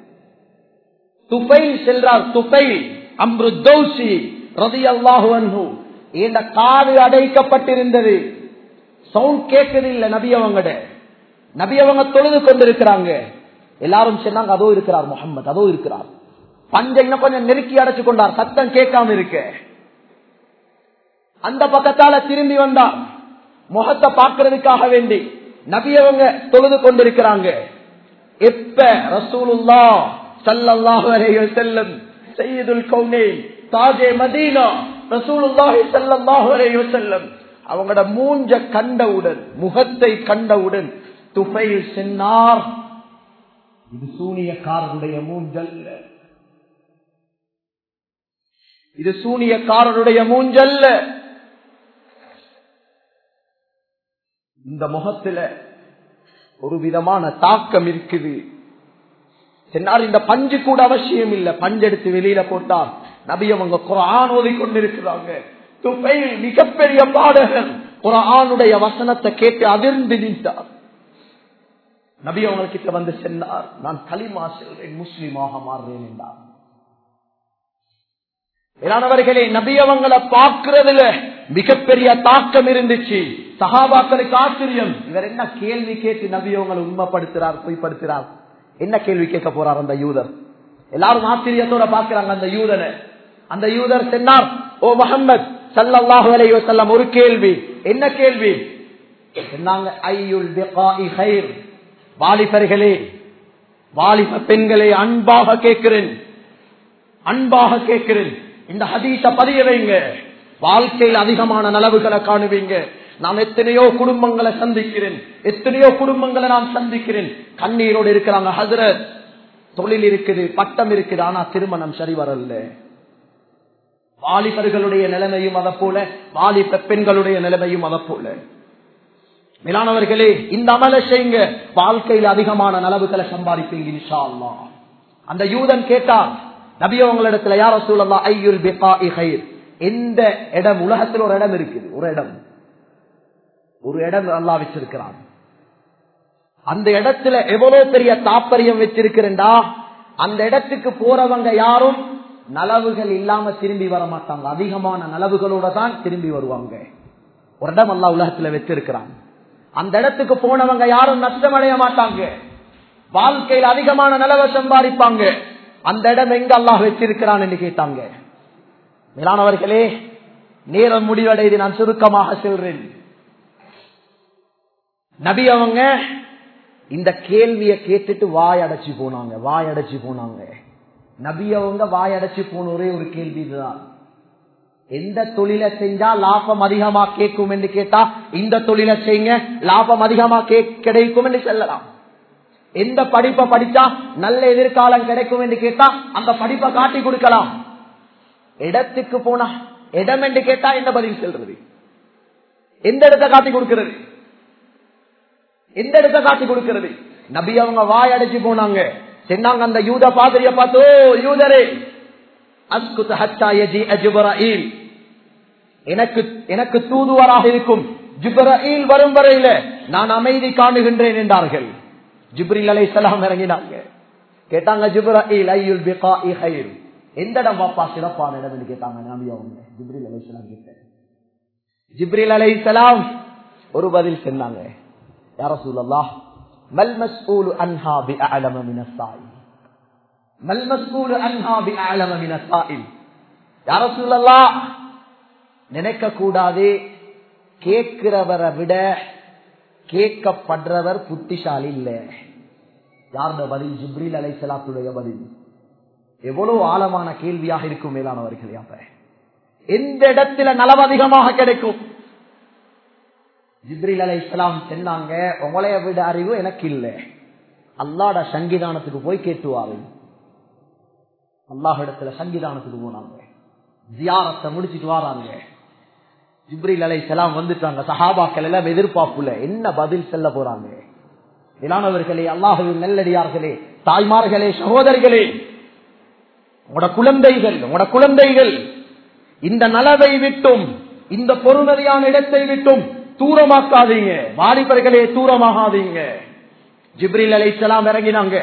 துபைல் செல்றார் துபைல் அம்ரு தௌசி ரதி அல்லாஹு இந்த காது அடைக்கப்பட்டிருந்தது சவுண்ட் கேட்குது இல்ல நபி அவங்கட நபி அவங்க தொழுது கொண்டிருக்கிறாங்க எல்லாரும் சொன்னாங்க அதோ இருக்கிறார் முகமது அதோ இருக்கிறார் பஞ்ச இன்னும் கொஞ்சம் நெருக்கி அடைச்சு கொண்டார் சத்தம் கேட்காம இருக்க அந்த பக்கத்தால திரும்பி வந்தார் முகத்தை பார்க்கறதுக்காக வேண்டி நபி அவங்க தொழுது கொண்டிருக்கிறாங்க எப்ப ரசூலுல்லா சல்லல்லாஹு அலைஹி வஸல்லம் சையதுல் கௌனைன் தாஜே மதீனா ரசூலுல்லாஹி ஸல்லல்லாஹு அலைஹி வஸல்லம் அவங்களோட மூஞ்ச கண்டவுடன் முகத்தை கண்டவுடன் துஃபைல் சென்னார் இது சூனியக்காரருடைய மூஞ்சல்ல இது சூனியக்காரருடைய மூஞ்சல்ல இந்த முகத்துல ஒரு விதமான தாக்கம் இருக்குது சொன்னால் இந்த பஞ்சு கூட அவசியம் இல்ல பஞ்செடுத்து வெளியில போட்டா நபி அவங்க குரான் ஓதி கொண்டிருக்கிறாங்க துபைல் மிகப்பெரிய பாடகர் குரானுடைய வசனத்தை கேட்டு அதிர்ந்து நின்றார் நபி அவங்க கிட்ட வந்து சென்றார் நான் களிமா செல்றேன் முஸ்லீமாக மாறுறேன் என்றார் மேலானவர்களே நபி அவங்களை பார்க்கிறதுல மிகப்பெரிய தாக்கம் இருந்துச்சு சகாபாக்களுக்கு ஆச்சரியம் இவர் என்ன கேள்வி கேட்டு நபி அவங்களை உண்மைப்படுத்துறார் பொய்ப்படுத்துறார் என்ன கேள்வி கேட்க போறார் அந்த யூதர் எல்லாரும் ஆச்சரியத்தோட பாக்குறாங்க அந்த யூதனை அந்த யூதர் சொன்னார் ஓ முகமது சல்லாஹு அலைஹி வஸல்லம் ஒரு கேள்வி என்ன கேள்வி சொன்னாங்க ஐயுல் பிகாஇ கைர் வாலிபர்களே வாலிப பெண்களை அன்பாக கேட்கிறேன் அன்பாக கேட்கிறேன் இந்த ஹதீஸ பதிய வைங்க வாழ்க்கையில் அதிகமான நலவுகளை காணுவீங்க நான் எத்தனையோ குடும்பங்களை சந்திக்கிறேன் எத்தனையோ குடும்பங்களை நான் சந்திக்கிறேன் கண்ணீரோடு இருக்கிறாங்க ஹசரத் தொழில் இருக்குது பட்டம் இருக்குது ஆனா திருமணம் சரி வரல வாலிபர்களுடைய நிலைமையும் அதை போல வாலிப பெண்களுடைய நிலைமையும் அதை போல மேலானவர்களே இந்த அமல செய்யுங்க வாழ்க்கையில் அதிகமான நலவுகளை சம்பாதிப்பீங்க இன்ஷா அல்லாஹ் அந்த யூதன் கேட்டான் நபி அவங்களிடத்துல யார சூழல்லா ஐயுல் பிகா ஹைர் எந்த இடம் உலகத்தில் ஒரு இடம் இருக்குது ஒரு இடம் ஒரு இடம் நல்லா வச்சிருக்கிறான் அந்த இடத்துல எவ்வளவு பெரிய தாற்பயம் வச்சிருக்கிறா அந்த இடத்துக்கு போறவங்க யாரும் நலவுகள் இல்லாம திரும்பி வர மாட்டாங்க அதிகமான நலவுகளோட தான் திரும்பி வருவாங்க ஒரு இடம் அல்லா உலகத்துல வச்சிருக்கிறான் அந்த இடத்துக்கு போனவங்க யாரும் நஷ்டமடைய மாட்டாங்க வாழ்க்கையில் அதிகமான நலவை சம்பாதிப்பாங்க அந்த இடம் எங்க அல்லாஹ் வச்சிருக்கிறான் என்று கேட்டாங்க மேலானவர்களே நேரம் முடிவடைது நான் சுருக்கமாக சொல்றேன் நபி அவங்க இந்த கேள்வியை கேட்டுட்டு வாய் அடைச்சு போனாங்க வாய் அடைச்சு போனாங்க நபி அவங்க வாய் அடைச்சு போன ஒரே ஒரு கேள்வி இதுதான் எந்த தொழிலை செஞ்சா லாபம் அதிகமா கேட்கும் என்று கேட்டா இந்த தொழிலை செய்யுங்க லாபம் அதிகமா கிடைக்கும் என்று சொல்லலாம் எந்த படிப்பை படிச்சா நல்ல எதிர்காலம் கிடைக்கும் என்று கேட்டா அந்த படிப்பை காட்டி கொடுக்கலாம் இடத்துக்கு போனா இடம் என்று கேட்டா என்ன பதில் சொல்றது எந்த இடத்தை காட்டி கொடுக்கிறது எந்த இடத்தை காட்டி கொடுக்கிறது நபி அவங்க வாய் அடைச்சு போனாங்க சொன்னாங்க அந்த யூத பாதிரிய பார்த்தோ யூதரே அஸ்குத் ஹத்தா யஜி அஜுபராயில் எனக்கு எனக்கு தூதுவராக இருக்கும் ஜிப்ரீல் வரும் வரையில நான் அமைதி காணுகின்றேன் என்றார்கள் ஜிப்ரில் அலை சலாம் இறங்கினாங்க கேட்டாங்க ஜிப்ரீல் ஐயுல் பிகா ஹைர் எந்த இடம் வாப்பா சிறப்பான இடம் கேட்டாங்க நபி அவங்க ஜிப்ரில் அலை சலாம் கிட்ட ஜிப்ரில் அலை சலாம் ஒரு பதில் சொன்னாங்க யார சூழல்லா மல் மஸ்ஊல் அன்ஹா பி அலம மின சாயில் மல் மஸ்ஊல் அன்ஹா பி அலம மின சாயில் யார சூழல்லா நினைக்க கூடாது கேட்கிறவரை விட கேட்கப்படுறவர் புத்திசாலி இல்ல யாருடைய பதில் ஜிப்ரீல் அலை சலாத்துடைய பதில் எவ்வளவு ஆழமான கேள்வியாக இருக்கும் மேலானவர்களே அப்ப எந்த இடத்துல நலவு அதிகமாக கிடைக்கும் ஜிப்ரில் அலை இஸ்லாம் சொன்னாங்க உங்களைய விட அறிவு எனக்கு இல்லை அல்லாட சங்கிதானத்துக்கு போய் கேட்டுவாரு அல்லாஹிடத்துல சங்கிதானத்துக்கு போனாங்க ஜியாரத்தை முடிச்சிட்டு வராங்க ஜிப்ரில் அலை செலாம் வந்துட்டாங்க சஹாபாக்கள் எல்லாம் எதிர்பார்ப்புல என்ன பதில் செல்ல போறாங்க இலானவர்களே அல்லாஹுவின் நெல்லடியார்களே தாய்மார்களே சகோதரிகளே உங்களோட குழந்தைகள் உங்களோட குழந்தைகள் இந்த நலவை விட்டும் இந்த பொறுமதியான இடத்தை விட்டும் தூரமாக்காதீங்க வாலிபர்களே தூரமாகாதீங்க ஜிப்ரில் அலை செலாம் இறங்கினாங்க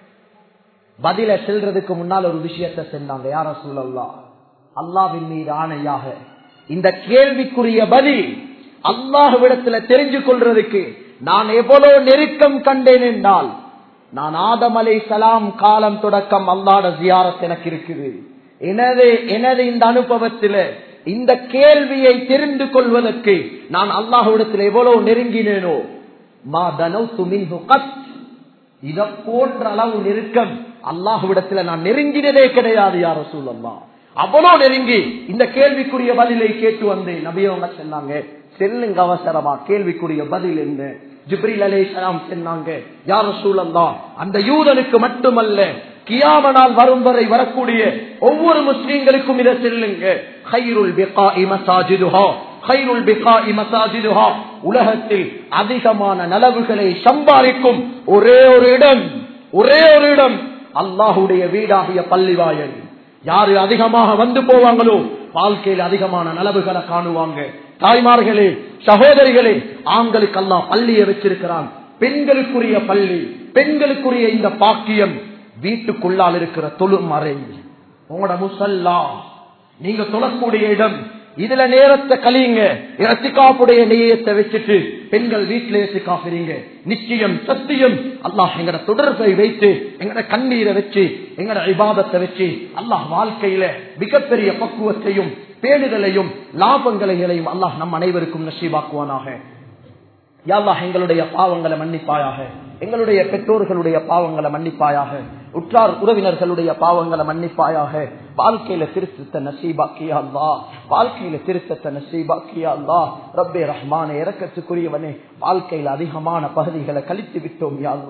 பதில செல்றதுக்கு முன்னால் ஒரு விஷயத்தை சென்றாங்க யார சூழல்லா அல்லாவின் மீது ஆணையாக இந்த கேள்விக்குரிய பதில் அல்லாஹுவிடத்துல தெரிஞ்சு கொள்றதுக்கு நான் எவ்வளவு நெருக்கம் கண்டேன் என்றால் நான் ஆதம் அலை சலாம் காலம் தொடக்கம் அல்லாட ஜியாரத் எனக்கு இருக்குது எனது எனது இந்த அனுபவத்தில இந்த கேள்வியை தெரிந்து கொள்வதற்கு நான் அல்லாஹுவிடத்தில் எவ்வளவு நெருங்கினேனோ மா தனௌத்து மின்ஹு கத் இத போன்ற அளவு நெருக்கம் அல்லாஹுவிடத்துல நான் நெருங்கினதே கிடையாது யார சூழல்லா அவ்வளவு நெருங்கி இந்த கேள்விக்குரிய பதிலை கேட்டு வந்தேன் நபியவங்க சொன்னாங்க செல்லுங்க அவசரமா கேள்விக்குரிய பதில் என்ன ஜிப்ரில் அலே சலாம் சொன்னாங்க யார சூழல்லா அந்த யூதனுக்கு மட்டுமல்ல கியாமனால் வரும் வரை வரக்கூடிய ஒவ்வொரு முஸ்லீம்களுக்கும் இதை செல்லுங்க ஹைருல் பிகாஇ மசாஜிதுஹா ஹைருல் பிகாஇ மசாஜிதுஹா உலகத்தில் அதிகமான நலவுகளை சம்பாதிக்கும் ஒரே ஒரு இடம் ஒரே ஒரு இடம் அல்லாஹுடைய வீடாகிய பள்ளிவாயல் யாரு அதிகமாக வந்து போவாங்களோ வாழ்க்கையில் அதிகமான நலவுகளை காணுவாங்க தாய்மார்களே சகோதரிகளே ஆண்களுக்கு எல்லாம் பள்ளியை வச்சிருக்கிறான் பெண்களுக்குரிய பள்ளி பெண்களுக்குரிய இந்த பாக்கியம் வீட்டுக்குள்ளால் இருக்கிற தொழுமறை உங்களோட முசல்லா நீங்க தொழக்கூடிய இடம் இதுல நேரத்தை கழியுங்க இறத்திக்காப்புடைய நெய்யத்தை வச்சுட்டு பெண்கள் வீட்டில ஏற்றுக்காப்புறீங்க நிச்சயம் சத்தியம் அல்லாஹ் எங்கட தொடர்பை வைத்து எங்கட கண்ணீரை வச்சு எங்கட விவாதத்தை வச்சு அல்லாஹ் வாழ்க்கையில மிகப்பெரிய பக்குவத்தையும் பேணுதலையும் லாபங்களையும் அல்லாஹ் நம் அனைவருக்கும் நசீவாக்குவானாக யாழ்லாஹ் எங்களுடைய பாவங்களை மன்னிப்பாயாக எங்களுடைய பெற்றோர்களுடைய பாவங்களை மன்னிப்பாயாக உற்றார் உறவினர்களுடைய பாவங்களை மன்னிப்பாயாக வாழ்க்கையில திருத்தத்தை நசீபாக்கியா அல்லா வாழ்க்கையில திருத்தத்தை நசீபாக்கியா அல்லா ரப்பே ரஹ்மான இறக்கத்துக்குரியவனே வாழ்க்கையில அதிகமான பகுதிகளை கழித்து விட்டோம் யா அல்லா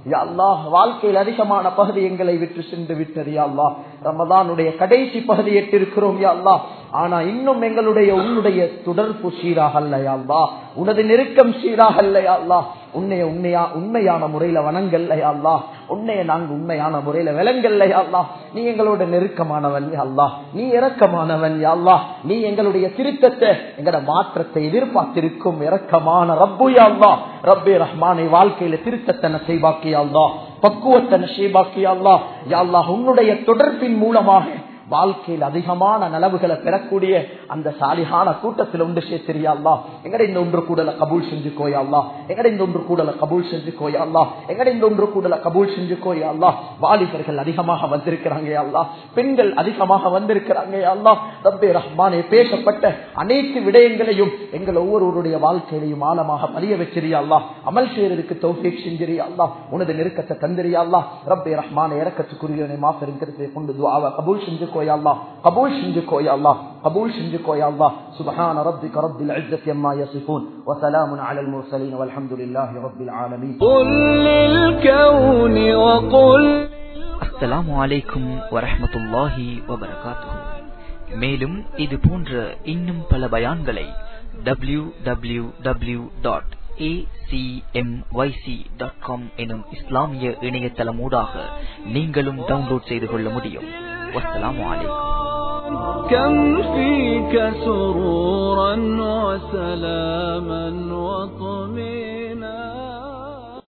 யா அல்லாஹ் வாழ்க்கையில் அதிகமான பகுதி எங்களை விட்டு சென்று விட்டது யா அல்லாஹ் ரமதானுடைய கடைசி பகுதி எட்டிருக்கிறோம் யா அல்லாஹ் ஆனா இன்னும் எங்களுடைய உன்னுடைய தொடர்பு சீராக அல்ல யா அல்லாஹ் உனது நெருக்கம் சீராக அல்ல யா அல்லாஹ் உன்னைய உண்மையா உண்மையான முறையில வணங்கல்ல யா அல்லாஹ் உன்னைய நாங்க உண்மையான முறையில விளங்கல்ல யா அல்லாஹ் நீ எங்களோட நெருக்கமானவன் யா அல்லாஹ் நீ இரக்கமானவன் யா அல்லாஹ் நீ எங்களுடைய திருத்தத்தை எங்களோட மாற்றத்தை எதிர்பார்த்திருக்கும் இரக்கமான ரப்பு யா அல்லாஹ் ரப்பே ரஹ்மானை வாழ்க்கையில திருத்தத்தை நசைபாக்கி யா அல்லாஹ் பக்குவத்தை நசைபாக்கி யா அல்லாஹ் யா அல்லாஹ் உன்னுடைய தொடர்பின் மூலமாக வாழ்க்கையில் அதிகமான நலவுகளை பெறக்கூடிய அந்த சாலிகான கூட்டத்தில் ஒன்று சேர்த்திரியாள்லா எங்கட இந்த ஒன்று கூடல கபூல் செஞ்சு கோயாள்லா எங்கட இந்த ஒன்று கூடல கபூல் செஞ்சு கோயாள்லா எங்கட இந்த ஒன்று கூடல கபூல் செஞ்சு கோயாள்லா வாலிபர்கள் அதிகமாக வந்திருக்கிறாங்க அல்லா பெண்கள் அதிகமாக வந்திருக்கிறாங்க அல்லா ரப்பே ரஹ்மானே பேசப்பட்ட அனைத்து விடயங்களையும் எங்கள் ஒவ்வொருவருடைய வாழ்க்கையிலையும் ஆழமாக பதிய வச்சிரியாள்லா அமல் செய்யறதுக்கு தௌஃபீக் செஞ்சிரியாள்லா உனது நெருக்கத்தை தந்திரியாள்லா ரப்பே ரஹ்மானே இறக்கத்துக்குரியவனை மாசருங்கிறதை கொண்டு துவாவை கபூல் செஞ்சு يا الله قبول شنجك يا الله قبول شنجك يا الله سبحان ربك رب العزة عما يصفون وسلام على المرسلين والحمد لله رب العالمين قل للكون وقل அஸ்ஸலாமு அலைக்கும் வரஹ்மத்துல்லாஹி வபரகாத்துஹு மேலும் இது போன்ற இன்னும் பல பயான்களை டபிள்யூ டபிள்யூ டபிள்யூ டாட் எனும் இஸ்லாமிய இணையதளமூடாக நீங்களும் டவுன்லோட் செய்து கொள்ள முடியும் வஸ்ஸலாமு அலைக்கும் كم فيك سرورا وسلاما وطمئنا